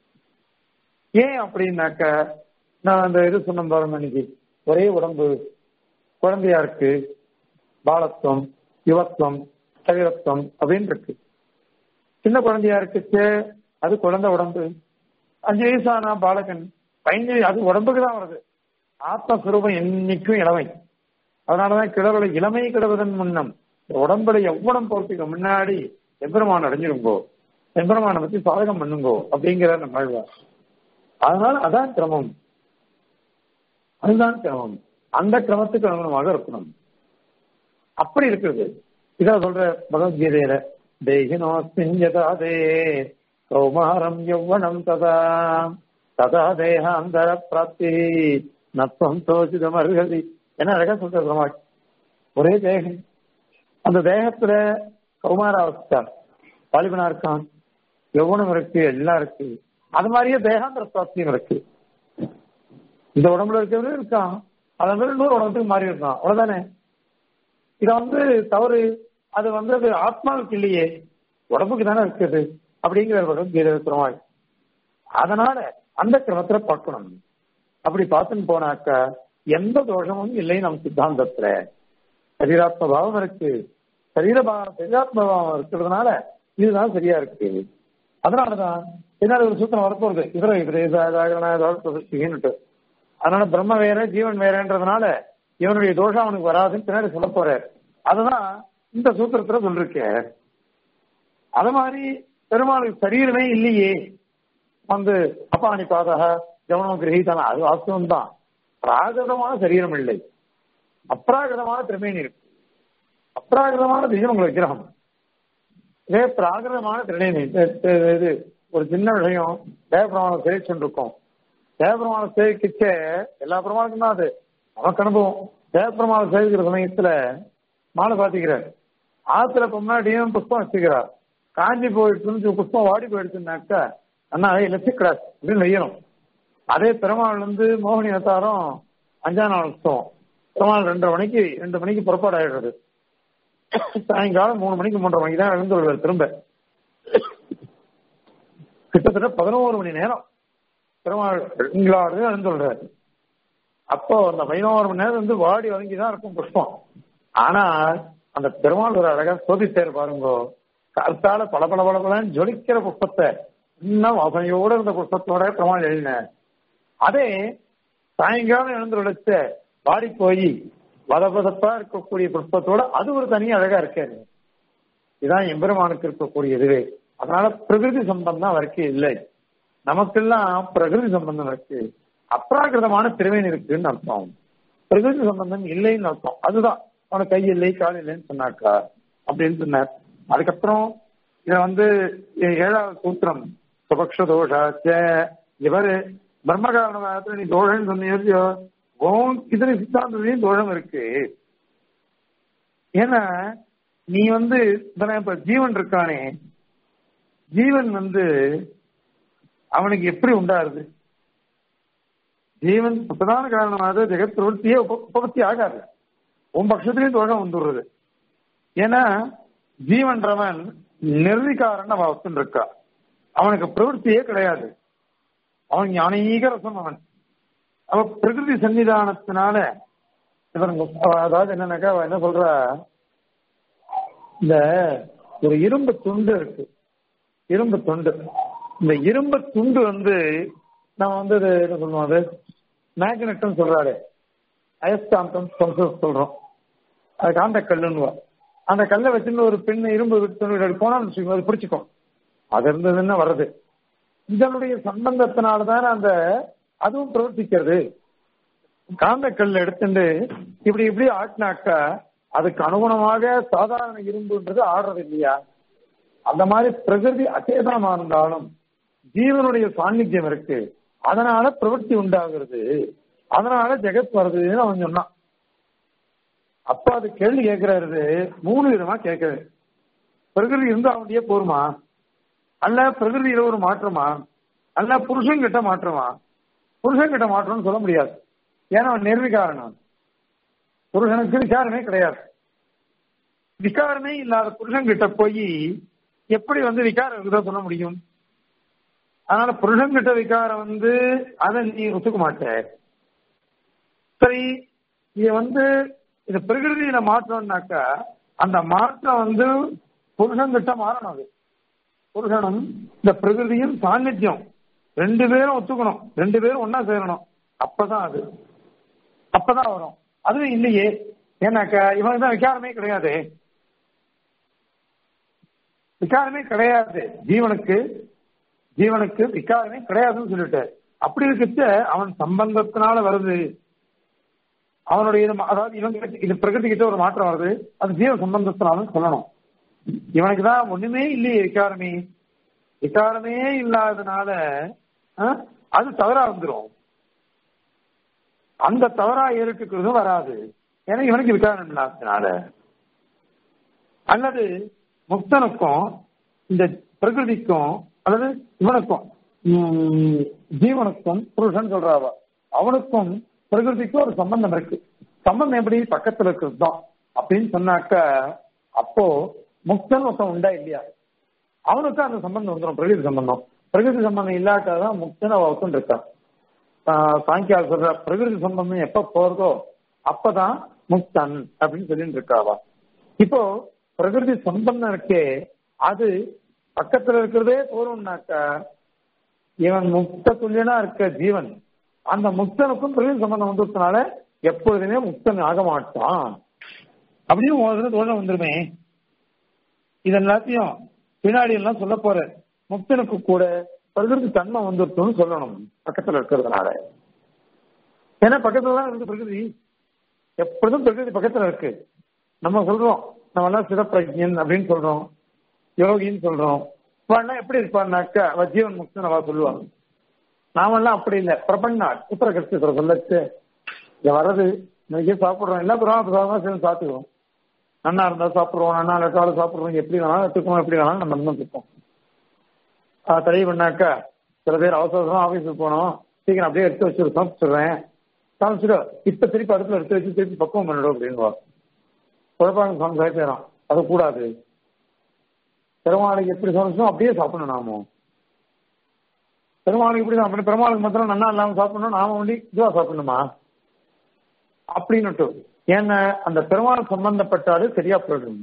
ஏன் அப்படின்னாக்க நான் அந்த இது சொன்ன பாருங்க இன்னைக்கு ஒரே உடம்பு குழந்தையா இருக்கு பாலத்துவம் யுவத்துவம் சரீரத்துவம் அப்படின்னு இருக்கு சின்ன குழந்தையா இருக்குச்சு அது குழந்தை உடம்பு அஞ்சு வயசானா பாலகன் பதினஞ்சு அது உடம்புக்கு தான் வருது ஆத்மஸ்வரூபம் என்னைக்கும் இளமை அதனாலதான் கிழவர்களை இளமை கிடவதன் முன்னம் இந்த உடம்புல எவ்வளவு போறதுக்கு முன்னாடி எம்பெருமான் அடைஞ்சிருங்கோ எம்பெருமானை பத்தி சாதகம் பண்ணுங்கோ அப்படிங்கிற நம்ம ஆழ்வார் அதனால அதான் கிரமம் அதுதான் கிரமம் அந்த கிரமத்துக்கு அனுகுணமாக இருக்கணும் அப்படி இருக்குது இதான் சொல்ற பகவத்கீதையில தேகினோஸ்மின் யதா தே கௌமாரம் யௌவனம் ததா ததா தேகாந்தர பிராப்தி நத்வம் தோசிதம் அருகதி என்ன அழகா சொல்ற பெருமாள் ஒரே தேகம் அந்த தேகத்துல கௌமாராவஸ்தா வாலிபனா இருக்கான் யௌவனம் இருக்கு எல்லாம் இருக்கு அது மாதிரியே தேகாந்தர பிராப்தியும் இருக்கு இந்த உடம்புல இருக்கிறவரும் இருக்கான் அதன் பிறகு இன்னொரு உடம்புக்கு மாறி இருக்கான் அவ்வளவுதானே இத வந்து தவறு அது வந்து அது ஆத்மாவுக்கு இல்லையே உடம்புக்கு தானே இருக்குது அப்படிங்கிற பகவத்கீதை பெருமாள் அதனால அந்த கிரமத்துல பார்க்கணும் அப்படி பார்த்துன்னு போனாக்க எந்த தோஷமும் இல்லை நம் சித்தாந்தத்துல சரீராத்ம பாவம் இருக்கு சரீர பாவம் சரீராத்ம பாவம் இருக்கிறதுனால இதுதான் சரியா இருக்கு அதனாலதான் பின்னாடி ஒரு சூத்திரம் வரப்போகுது இதர இதரேசாகிட்டு அதனால பிரம்ம வேற ஜீவன் வேறன்றதுனால இவனுடைய தோஷம் அவனுக்கு வராதுன்னு பின்னாடி சொல்ல போறார் அதுதான் இந்த சூத்திரத்துல சொல்லிருக்கேன் அது மாதிரி பெருமாளுக்கு சரீரமே இல்லையே வந்து அப்பாணி பாதக ஜவனம் கிரகிதான அது வாஸ்தவம் தான் பிராகிருதமான சரீரம் இல்லை அப்ராகிருதமான திருமேனி இருக்கு அப்ராகிருதமான தெய்வம் விக்கிரகம் இதே பிராகிருதமான திருநேனி இது ஒரு சின்ன விஷயம் தேவபிரமாணம் சேவிச்சுட்டு இருக்கோம் தேவபிரமாணம் சேவிக்கிச்ச எல்லா பிரமாணக்கும் தான் அது நமக்கு அனுபவம் தேவபிரமாணம் சேவிக்கிற சமயத்துல மாலை பாத்திக்கிறார் ஆத்துல முன்னாடியும் புஷ்பம் வச்சுக்கிறார் காஞ்சி போயிட்டு புஷ்பம் வாடி போயிடுச்சுனாக்கா அண்ணா லட்சக்கிராஸ் அப்படின்னு வெய்யணும் அதே பெருமாள் வந்து மோகினி அவதாரம் அஞ்சாம் நாள் உற்சவம் பெருமாள் ரெண்டரை மணிக்கு ரெண்டு மணிக்கு புறப்பாடு ஆயிடுறது சாயங்காலம் மூணு மணிக்கு மூன்றரை மணிக்கு தான் எழுந்து வருவார் திரும்ப கிட்டத்தட்ட பதினோரு மணி நேரம் பெருமாள் இங்கிலாடு எழுந்து வருவார் அப்போ அந்த பதினோரு மணி நேரம் வந்து வாடி வதங்கி தான் இருக்கும் புஷ்பம் ஆனால் அந்த பெருமாள் ஒரு அழகா சோதித்தார் பாருங்க கருத்தால பல பல பல பலன்னு ஜொலிக்கிற புஷ்பத்தை இன்னும் வாசனையோட இருந்த புஷ்பத்தோட பெருமாள் எழுதினார் அதே சாயங்காலம் எழுந்து விழிச்ச வாடி போய் வதபதப்பா இருக்கக்கூடிய புஷ்பத்தோட அது ஒரு தனி அழகா இருக்காது இதுதான் எம்பெருமானுக்கு இருக்கக்கூடிய இதுவே அதனால பிரகிருதி சம்பந்தம் அவருக்கு இல்லை நமக்கெல்லாம் பிரகிருதி சம்பந்தம் இருக்கு அப்ராகிருதமான திறமையின் இருக்குன்னு அர்த்தம் பிரகிருதி சம்பந்தம் இல்லைன்னு அர்த்தம் அதுதான் அவனுக்கு கை இல்லை கால் இல்லைன்னு சொன்னாக்கா அப்படின்னு சொன்னார் அதுக்கப்புறம் இத வந்து ஏழாவது சூத்திரம் சுபக்ஷ தோஷாச்ச இவரு பிரம்ம காரணமாக நீ தோஷம்னு சொன்னீங்க இதர சித்தாந்தத்தையும் தோஷம் இருக்கு ஏன்னா நீ வந்து இப்ப ஜீவன் இருக்கானே ஜீவன் வந்து அவனுக்கு எப்படி உண்டாருது ஜீவன் பிரதான காரணமாக ஜெகத் பிரவൃத்தியே உபபத்தி ஆகாது உன் பட்சத்திலையும் தோஷம் வந்துடுறது ஏன்னா ஜீவன்றவன் நிர்விகாரன் அவன் இருக்கா அவனுக்கு பிரவൃத்தியே கிடையாது அவன் ஞானீக ரசம் அவன் அவ பிரகிருதி சன்னிதானத்தினால அதாவது என்னன்னாக்கா என்ன சொல்ற இந்த ஒரு இரும்பு துண்டு இருக்கு இரும்பு துண்டு இந்த இரும்பு துண்டு வந்து நம்ம வந்து என்ன சொல்லுவோம் அது மேக்னெட்னு சொல்றாரு அயஸ்காந்தம் சொல்றோம் அது காந்த கல்லுன்னு அந்த கல்லை வச்சுன்னு ஒரு பெண் இரும்பு துண்டு போனான்னு வச்சுக்கோங்க அது பிடிச்சிக்கும் அது இருந்ததுன்னா வர்றது இதனுடைய சம்பந்தத்தினால்தான் அந்த அதுவும் பிரவர்த்திக்கிறது காந்த கல் எடுத்துட்டு இப்படி இப்படி ஆட்டினாக்கா அதுக்கு அனுகுணமாக சாதாரண இரும்புன்றது ஆடுறது இல்லையா அந்த மாதிரி பிரகிருதி அச்சேதனமா இருந்தாலும் ஜீவனுடைய சாநித்தியம் இருக்கு அதனால பிரவൃத்தி உண்டாகிறது அதனால ஜெகத் வருதுன்னு அவன் சொன்னான் அப்ப அது கேள்வி கேட்கிறாரு மூணு விதமா கேட்கிறது பிரகிருதி இருந்தா அவனுடைய போருமா அல்ல பிரகிருதியில ஒரு மாற்றமா அல்ல புருஷன் கிட்ட மாற்றமா புருஷன் கிட்ட மாற்றம்னு சொல்ல முடியாது ஏன்னா அவன் நிர்விகாரணம் புருஷனுக்கு விசாரமே கிடையாது விகாரமே இல்லாத புருஷன் கிட்ட போய் எப்படி வந்து விகாரம் இருக்குதோ சொல்ல முடியும் அதனால புருஷன் கிட்ட விகாரம் வந்து அதை நீ ஒத்துக்க மாட்ட சரி இது வந்து இந்த பிரகிருதியில மாற்றம்னாக்கா அந்த மாற்றம் வந்து புருஷன் கிட்ட மாறணும் அது புருஷனும் இந்த பிரகிருதியும் சாநித்தியம் ரெண்டு பேரும் ஒத்துக்கணும் ரெண்டு பேரும் ஒன்னா சேரணும் அப்பதான் அது அப்பதான் வரும் அதுவும் இல்லையே ஏன்னாக்கா இவனுக்கு தான் விகாரமே கிடையாது விகாரமே கிடையாது ஜீவனுக்கு ஜீவனுக்கு விகாரமே கிடையாதுன்னு சொல்லிட்டு அப்படி இருக்கிட்ட அவன் சம்பந்தத்தினால வருது அவனுடைய இது ம- அதாவது இவங்க இது பிரகிருதி கிட்ட ஒரு மாற்றம் வருது அது ஜீவ சம்பந்தத்தினாலும் சொல்லணும் இவனுக்கு தான் ஒண்ணுமே இல்லையே விகாரமே விகாரமே இல்லாதனால ஆ, அது தவறா வந்துரும் அந்த தவறா ஏற்றுக்கிறதும் வராது ஏன்னா இவனுக்கு விகாரம் இல்லாததுனால அல்லது முக்தனுக்கும் இந்த பிரகிருதிக்கும் அல்லது இவனுக்கும் உம், ஜீவனுக்கும் புருஷன் சொல்றாவ அவனுக்கும் பிரகிருதிக்கும் ஒரு சம்பந்தம் இருக்கு சம்பந்தம் எப்படி பக்கத்துல இருக்கிறது தான் அப்படின்னு சொன்னாக்க அப்போ முக்தன் ஒருத்தன் உண்டா இல்லையா அவனுக்கும் அந்த சம்பந்தம் வந்துடும் பிரகிருதி சம்பந்தம் பிரகிருதி சம்பந்தம் இல்லாட்டாதான் முக்தன் அவ ஒருத்தன் இருக்கான் ஆஹ் சாங்கியால் சொல்ற பிரகிருதி சம்பந்தம் எப்ப போறதோ அப்பதான் முக்தன் அப்படின்னு சொல்லிட்டு இருக்காவா இப்போ பிரகிருதி சம்பந்தம் இருக்கே அது பக்கத்துல இருக்கிறதே போறோம்னாக்கா இவன் முக்த துல்லியனா இருக்க ஜீவன் அந்த முக்தனுக்கும் பிரகிருதி சம்பந்தம் வந்ததுனால எப்பொழுதுமே முக்தன் ஆக மாட்டான் அப்படின்னு ஒரு தோழம் வந்துருமே இது எல்லாத்தையும் பின்னாடி எல்லாம் சொல்ல போற முக்தனுக்கு கூட பிரகிருதி தன்மை வந்துருச்சுன்னு சொல்லணும் பக்கத்துல இருக்கிறதுனால ஏன்னா பக்கத்துல தான் இருக்கு பிரகிருதி எப்பொழுதும் பிரகிருதி பக்கத்துல இருக்கு நம்ம சொல்றோம் நம்ம எல்லாம் சிவப்பிரஜன் அப்படின்னு சொல்றோம் யோகின்னு சொல்றோம் இவெல்லாம் எப்படி இருப்பான்னாக்கா அவ ஜீவன் முக்தன் அவ சொல்லுவாங்க நாமெல்லாம் அப்படி இல்லை பிரபண்ணா உத்தர கஷ்டத்துல சொல்லச்சு இங்க வர்றது இன்னைக்கு சாப்பிடுறோம் எல்லா பிரமாணம் சேர்ந்து சாப்பிடுவோம் நன்னா இருந்தா சாப்பிடுவோம் நன்னா இல்லாட்டாலும் சாப்பிடுறோம் எப்படி வேணாலும் எடுத்துக்கணும் எப்படி வேணாலும் நம்ம இன்னும் இருப்போம் தடை பண்ணாக்கா சில பேர் அவசர அவசரம் ஆபீஸுக்கு போனோம் சீக்கிரம் அப்படியே எடுத்து வச்சு சமைச்சிடுறேன் சமைச்சிடு இப்ப திருப்பி அடுப்புல எடுத்து வச்சு திருப்பி பக்குவம் பண்ணிடும் அப்படின்னு குழப்பாங்க சாமி சாய்ப்பேறான் அது கூடாது பெருமாளுக்கு எப்படி சமைச்சோம் அப்படியே சாப்பிடணும் நாமும் பெருமாளுக்கு இப்படி சாப்பிடணும் பெருமாளுக்கு மாத்திரம் நல்லா இல்லாம சாப்பிடணும் நாம ஒண்டி இதுவா சாப்பிடணுமா அப்படின்னுட்டு ஏன்னா அந்த பெருமாள் சம்பந்தப்பட்டாலே சரியா போயிடும்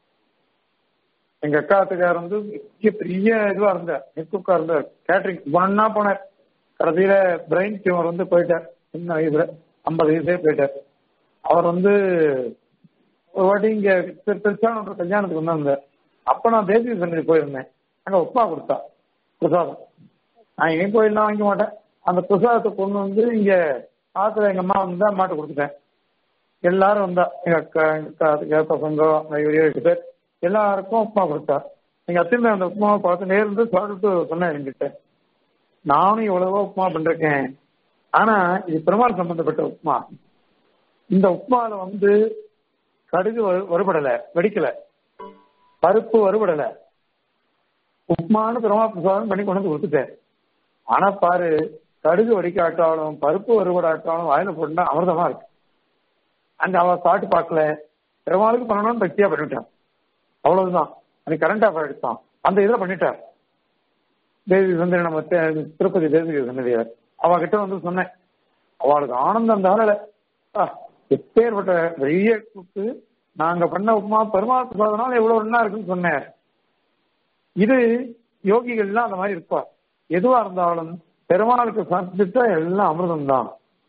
எங்க அக்காத்துக்கார் வந்து மிக பெரிய இதுவா இருந்தார் நெக்குக்கா இருந்தார் கேட்டரிங் ஒன்னா போனார் கடைசியில பிரெயின் டியூமர் வந்து போயிட்டார் சின்ன வயசுல ஐம்பது வயசே போயிட்டார் அவர் வந்து ஒரு வாட்டி இங்க திரு- திருச்சானூர் கல்யாணத்துக்கு வந்திருந்தார் அப்ப நான் தேசிய சன்னதி போயிருந்தேன் அங்க உப்பா கொடுத்தா பிரசாதம் நான் எங்கேயும் கோயில்லாம் வாங்க மாட்டேன் அந்த பிரசாதத்தை கொண்டு வந்து இங்க ஆத்துல எங்க அம்மா வந்து அம்மாட்ட கொடுத்துட்டேன் எல்லாரும் வந்தா எங்க அக்கா எங்க அக்கா அதுக்கு பசங்க ஐயோ எட்டு பேர் எல்லாருக்கும் உப்புமா கொடுத்தா எங்க அத்தையுமே அந்த உப்புமாவை பார்த்து நேர்ந்து சாப்பிட்டு சொன்னேன் என்கிட்ட நானும் எவ்வளவோ உப்புமா பண்றேன் ஆனா இது பெருமாள் சம்பந்தப்பட்ட உப்புமா இந்த உப்புமால வந்து கடுகு வறு- வறுபடல வெடிக்கல பருப்பு வறுபடல உப்புமான்னு பெருமாள் பிரசாதம் பண்ணி கொண்டு வந்து கொடுத்துட்டேன் ஆனா பாரு கடுகு வடிக்காட்டாலும் பருப்பு வறுபடாட்டாலும் வாயில போட்டுனா அமிர்தமா இருக்கு அங்க அவ சாப்பிட்டு பார்க்கல பெருமாளுக்கு பண்ணணும்னு பக்தியா பண்ணிட்டான் அவ்வளவுதான் அன்னைக்கு கரண்ட் ஆஃப் ஆயிடுச்சான் அந்த இதுல பண்ணிட்டார் தேவி சுந்தரி நம்ம தே- திருப்பதி தேவி சன்னதியார் அவகிட்ட வந்து சொன்னேன் அவளுக்கு ஆனந்தம் தானல எப்பேற்பட்ட பெரிய கூத்து நாங்க பண்ண உப்புமா பெருமாள் பிரசாதனால எவ்வளவு ஒண்ணா இருக்குன்னு சொன்னேன் இது யோகிகள்லாம் அந்த மாதிரி இருப்பா எதுவா இருந்தாலும் பெருமாளுக்கு சமைச்சிட்டா எல்லாம் அமிர்தம் தான்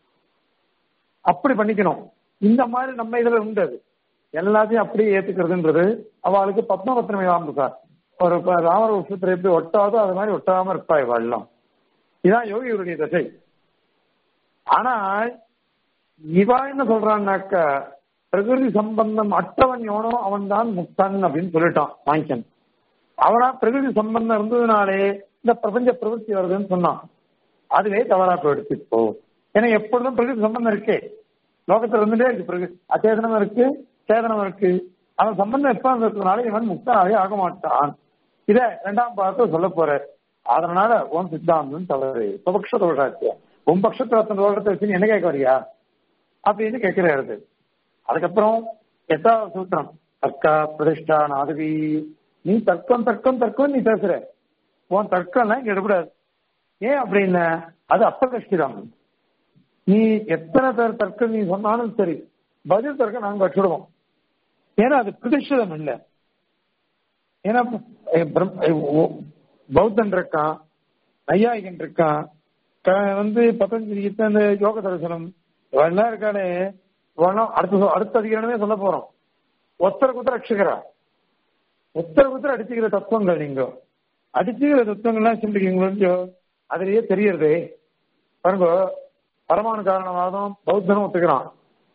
அப்படி பண்ணிக்கணும் இந்த மாதிரி நம்ம இதுல உண்டு அது எல்லாத்தையும் அப்படியே ஏத்துக்கிறதுன்றது அவளுக்கு பத்மபத்திரமே சார் ஒரு ப- ராமர் உஷத்துல எப்படி ஒட்டாதோ அது மாதிரி ஒட்டாம இருப்பா இவாள்லாம் இதான் யோகிகளுடைய தசை ஆனா இவா என்ன சொல்றான்னாக்க பிரகிருதி சம்பந்தம் அற்றவன் எவனோ அவன் தான் முக்தன் அப்படின்னு சொல்லிட்டான் வாங்கிக்கன் அவனா பிரகிருதி சம்பந்தம் இருந்ததுனாலே இந்த பிரபஞ்ச பிரவൃத்தி வருதுன்னு சொன்னான் அதுவே தவறா போயிடுச்சு இப்போ ஏன்னா எப்பொழுதும் பிரகிருதி சம்பந்தம் இருக்கே லோகத்துல இருந்துட்டே இருக்கு பிரகிருதி அச்சேதனம் இருக்கு சேதனம் இருக்கு அவன் சம்பந்தம் எப்ப இருக்கிறதுனால இவன் முக்தனாவே ஆக மாட்டான் இத இரண்டாம் பாகத்தை சொல்ல போற அதனால உன் சித்தாந்தம் தவறு சுபக்ஷ தோஷாச்சியா உன் பட்சத்துல அத்தனை தோஷத்தை வச்சு நீ என்ன கேட்க வரியா அப்படின்னு கேட்கிறாரு அதுக்கப்புறம் எட்டாவது சூத்திரம் தர்க்கா பிரதிஷ்டா நாதவி நீ தர்க்கம் தர்க்கம் தர்க்கம் நீ பேசுற உன் தர்க்கம்லாம் இங்க எடுக்கூடாது ஏன் அப்படின்னா அது அப்பகஷ்டிதம் நீ எத்தனை பேர் தர்க்கம் நீ சொன்னாலும் சரி பதில் தர்க்கம் நாங்க வச்சுடுவோம் ஏன்னா அது பிரதிஷ்டிதம் இல்லை ஏன்னா அஹ் பிரம்- அஹ் ஓ- பௌத்தன் இருக்கான் நையாயிகன் இருக்கான் க- வந்து பதஞ்சலி இந்த யோக தரிசனம் இவெல்லாம் இருக்கானே இவெல்லாம் அடுத்த சொ- அடுத்த அதிகாரமே சொல்ல போறோம் ஒத்தர குத்தர ரட்சிக்கிறா ஒத்தர குத்தர அடிச்சுக்கிற தத்துவங்கள் நீங்க அடிச்சுக்கிற தத்துவங்கள்லாம் சிந்திக்கிறீங்களோ அதுலயே தெரியறதே பாருங்க பரமாணு காரணவாதம் பௌத்தனும் ஒத்துக்கிறான்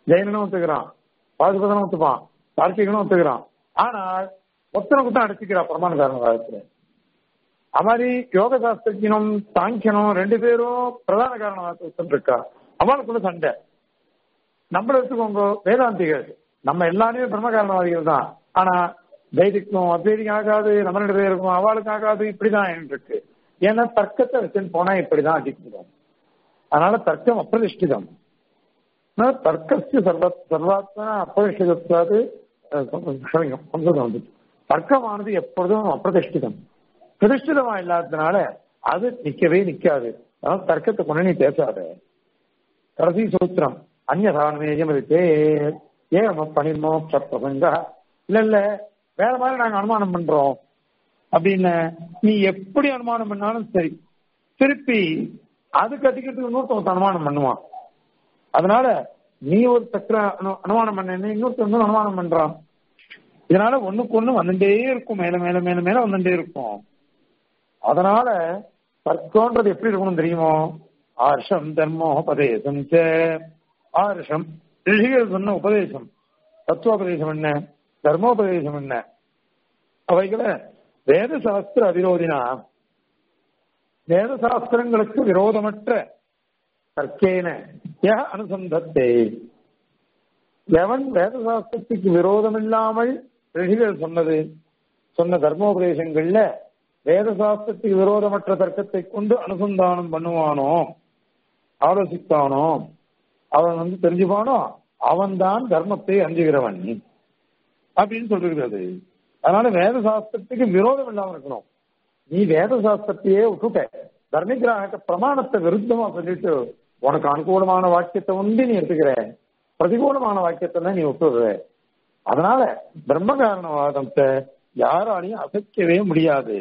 ஜெயனனும் ஒத்துக்கிறான் பாதுபதனும் ஒத்துப்பான் கார்த்திகனும் ஒத்துக்கிறான் ஆனால் ஒத்தனுக்கு தான் அடிச்சுக்கிறா பிரமாண காரணவாதத்துல அது மாதிரி யோக சாஸ்திரஜனும் சாங்கியனும் ரெண்டு பேரும் பிரதான காரணவாதத்தில் இருக்கா அவளுக்குள்ள சண்டை நம்மள எடுத்துக்கோங்க வேதாந்திகள் நம்ம எல்லாருமே பிரம்ம காரணவாதிகள் தான் ஆனா தைரிக்கும் அத்வைதிக்கும் ஆகாது நம்ம ரெண்டு பேருக்கும் அவளுக்கும் ஆகாது இப்படிதான் இருக்கு ஏன்னா தர்க்கத்தை வச்சுன்னு போனா இப்படிதான் அடிக்கிறோம் அதனால தர்க்கம் அப்பிரதிஷ்டிதம் தர்க்கஸ்ய சர்வ சர்வாத்மா அப்பிரதிஷ்டிதத்தாது க்ஷமிக்கும் சம்ஸ்கிருதம் வந்து தர்க்கமானது எப்பொழுதும் அப்பிரதிஷ்டிதம் பிரதிஷ்டிதமா இல்லாததுனால அது நிக்கவே நிக்காது அதனால தர்க்கத்தை கொண்டு நீ பேசாத கடைசி சூத்திரம் அந்நதானமேயம் இருக்கே ஏம பணிமோட்ச பிரசங்க இல்ல இல்ல வேற மாதிரி நாங்க அனுமானம் பண்றோம் அப்படின்னு நீ எப்படி அனுமானம் பண்ணாலும் சரி திருப்பி அது கட்டிக்கிறதுக்கு இன்னொருத்தவங்க அனுமானம் பண்ணுவான் அதனால நீ ஒரு சக்கர அனுமானம் பண்ண இன்னொருத்தர் அனுமானம் பண்றான் இதனால ஒண்ணுக்கு ஒண்ணு வந்துட்டே இருக்கும் மேல மேல மேல மேல வந்துட்டே இருக்கும் அதனால தர்க்கம்ன்றது எப்படி இருக்கணும் தெரியுமோ ஆர்ஷம் தர்மோபதேசம் ஆர்ஷம் ரிஷிகள் சொன்ன உபதேசம் தத்துவோபதேசம் என்ன தர்மோபதேசம் என்ன அவைகளை வேத சாஸ்திர அவிரோதினா வேத சாஸ்திரங்களுக்கு விரோதமற்ற தர்க்கேன ய அனுசந்தத்தை எவன் வேத சாஸ்திரத்துக்கு விரோதம் இல்லாமல் ரிஷிகள் சொன்னது சொன்ன தர்மோபதேசங்கள்ல வேத சாஸ்திரத்துக்கு விரோதமற்ற தர்க்கத்தை கொண்டு அனுசந்தானம் பண்ணுவானோ ஆலோசித்தானோ அவன் வந்து தெரிஞ்சுப்பானோ அவன்தான் தர்மத்தை அஞ்சுகிறவன் அப்படின்னு சொல்லிருக்கிறது அதனால வேத சாஸ்திரத்துக்கு விரோதம் இல்லாம இருக்கணும் நீ வேத சாஸ்திரத்தையே விட்டுட்ட தர்மிகிராக பிரமாணத்தை விருத்தமா சொல்லிட்டு உனக்கு அனுகூலமான வாக்கியத்தை உண்டு நீ எடுத்துக்கிற பிரதிகூலமான வாக்கியத்தை நீ விட்டுடுற அதனால பிரம்ம காரணவாதத்தை யாராலையும் அசைக்கவே முடியாது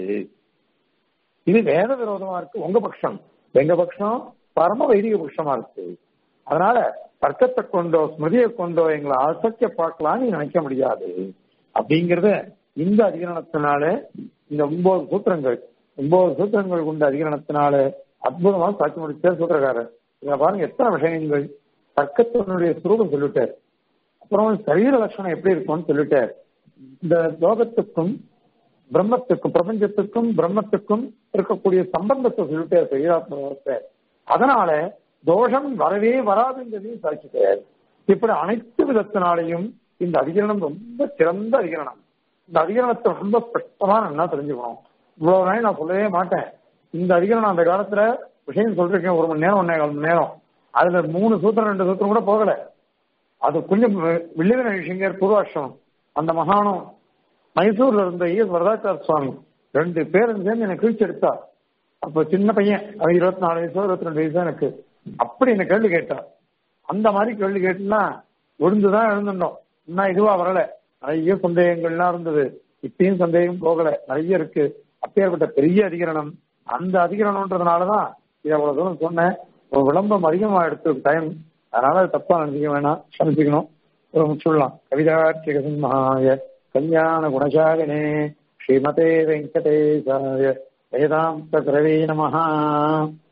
இது வேத விரோதமா இருக்கு உங்க பட்சம் எங்க பட்சம் பரம வைதிக பட்சமா இருக்கு அதனால தர்க்கத்தை கொண்டோ ஸ்மிருதியை கொண்டோ எங்களை அசைக்க பார்க்கலாம் நீ நினைக்க முடியாது அப்படிங்கறத இந்த அதிகரணத்தினால இந்த ஒன்பது சூத்திரங்கள் ஒன்பது சூத்திரங்கள் கொண்ட அதிகரணத்தினால அற்புதமா சாட்சி முடிச்ச சூத்திரக்காரர் இங்க பாருங்க எத்தனை விஷயங்கள் தர்க்கத்தினுடைய சுரூபம் சொல்லிட்டார் அப்புறம் சரீர லட்சணம் எப்படி இருக்கும்னு சொல்லிட்டார் இந்த லோகத்துக்கும் பிரம்மத்துக்கும் பிரபஞ்சத்துக்கும் பிரம்மத்துக்கும் இருக்கக்கூடிய சம்பந்தத்தை சொல்லிட்டார் சரீராத்மத்தை அதனால தோஷம் வரவே வராதுங்கிறதையும் சாட்சிட்டார் இப்படி அனைத்து விதத்தினாலையும் இந்த அதிகரணம் ரொம்ப சிறந்த அதிகரணம் இந்த அதிகரணத்தை ரொம்ப ஸ்பஷ்டமா நல்லா தெரிஞ்சுக்கணும் இவ்வளவு நாள் நான் சொல்லவே மாட்டேன் இந்த அதிகரணம் அந்த காலத்துல விஷயம் சொல்றேன் ஒரு மணி நேரம் ஒன்னே கால் மணி நேரம் அதுல மூணு சூத்திரம் ரெண்டு சூத்திரம் கூட போகல அது கொஞ்சம் வில்லிவன விஷயங்கர் பூர்வாஷ்டம் அந்த மகானம் மைசூர்ல இருந்த ஈஎஸ் வரதாச்சார சுவாமி ரெண்டு பேரும் சேர்ந்து எனக்கு கிழிச்சு எடுத்தா அப்ப சின்ன பையன் அவன் இருபத்தி நாலு வயசோ இருபத்தி ரெண்டு வயசோ எனக்கு அப்படி என்ன கேள்வி கேட்டா அந்த மாதிரி கேள்வி கேட்டுனா விழுந்துதான் எழுந்துட்டோம் இன்னும் இதுவா வரல நிறைய சந்தேகங்கள்லாம் இருந்தது இப்பயும் சந்தேகம் போகல நிறைய இருக்கு அப்பேற்பட்ட பெரிய அதிகரணம் அந்த அதிகரணம்ன்றதுனாலதான் இது அவ்வளவு தூரம் சொன்னேன் ஒரு விளம்பரம் அதிகமா எடுத்து டைம் அதனால தப்பா நினைக்க வேணாம் சமைச்சுக்கணும் ஒரு முடிச்சுடலாம் கவிதார்த்திக சிம்ஹாய கல்யாண குணசாலினே ஸ்ரீமதே வெங்கடேசாய வேதாந்த திரவே நமஹா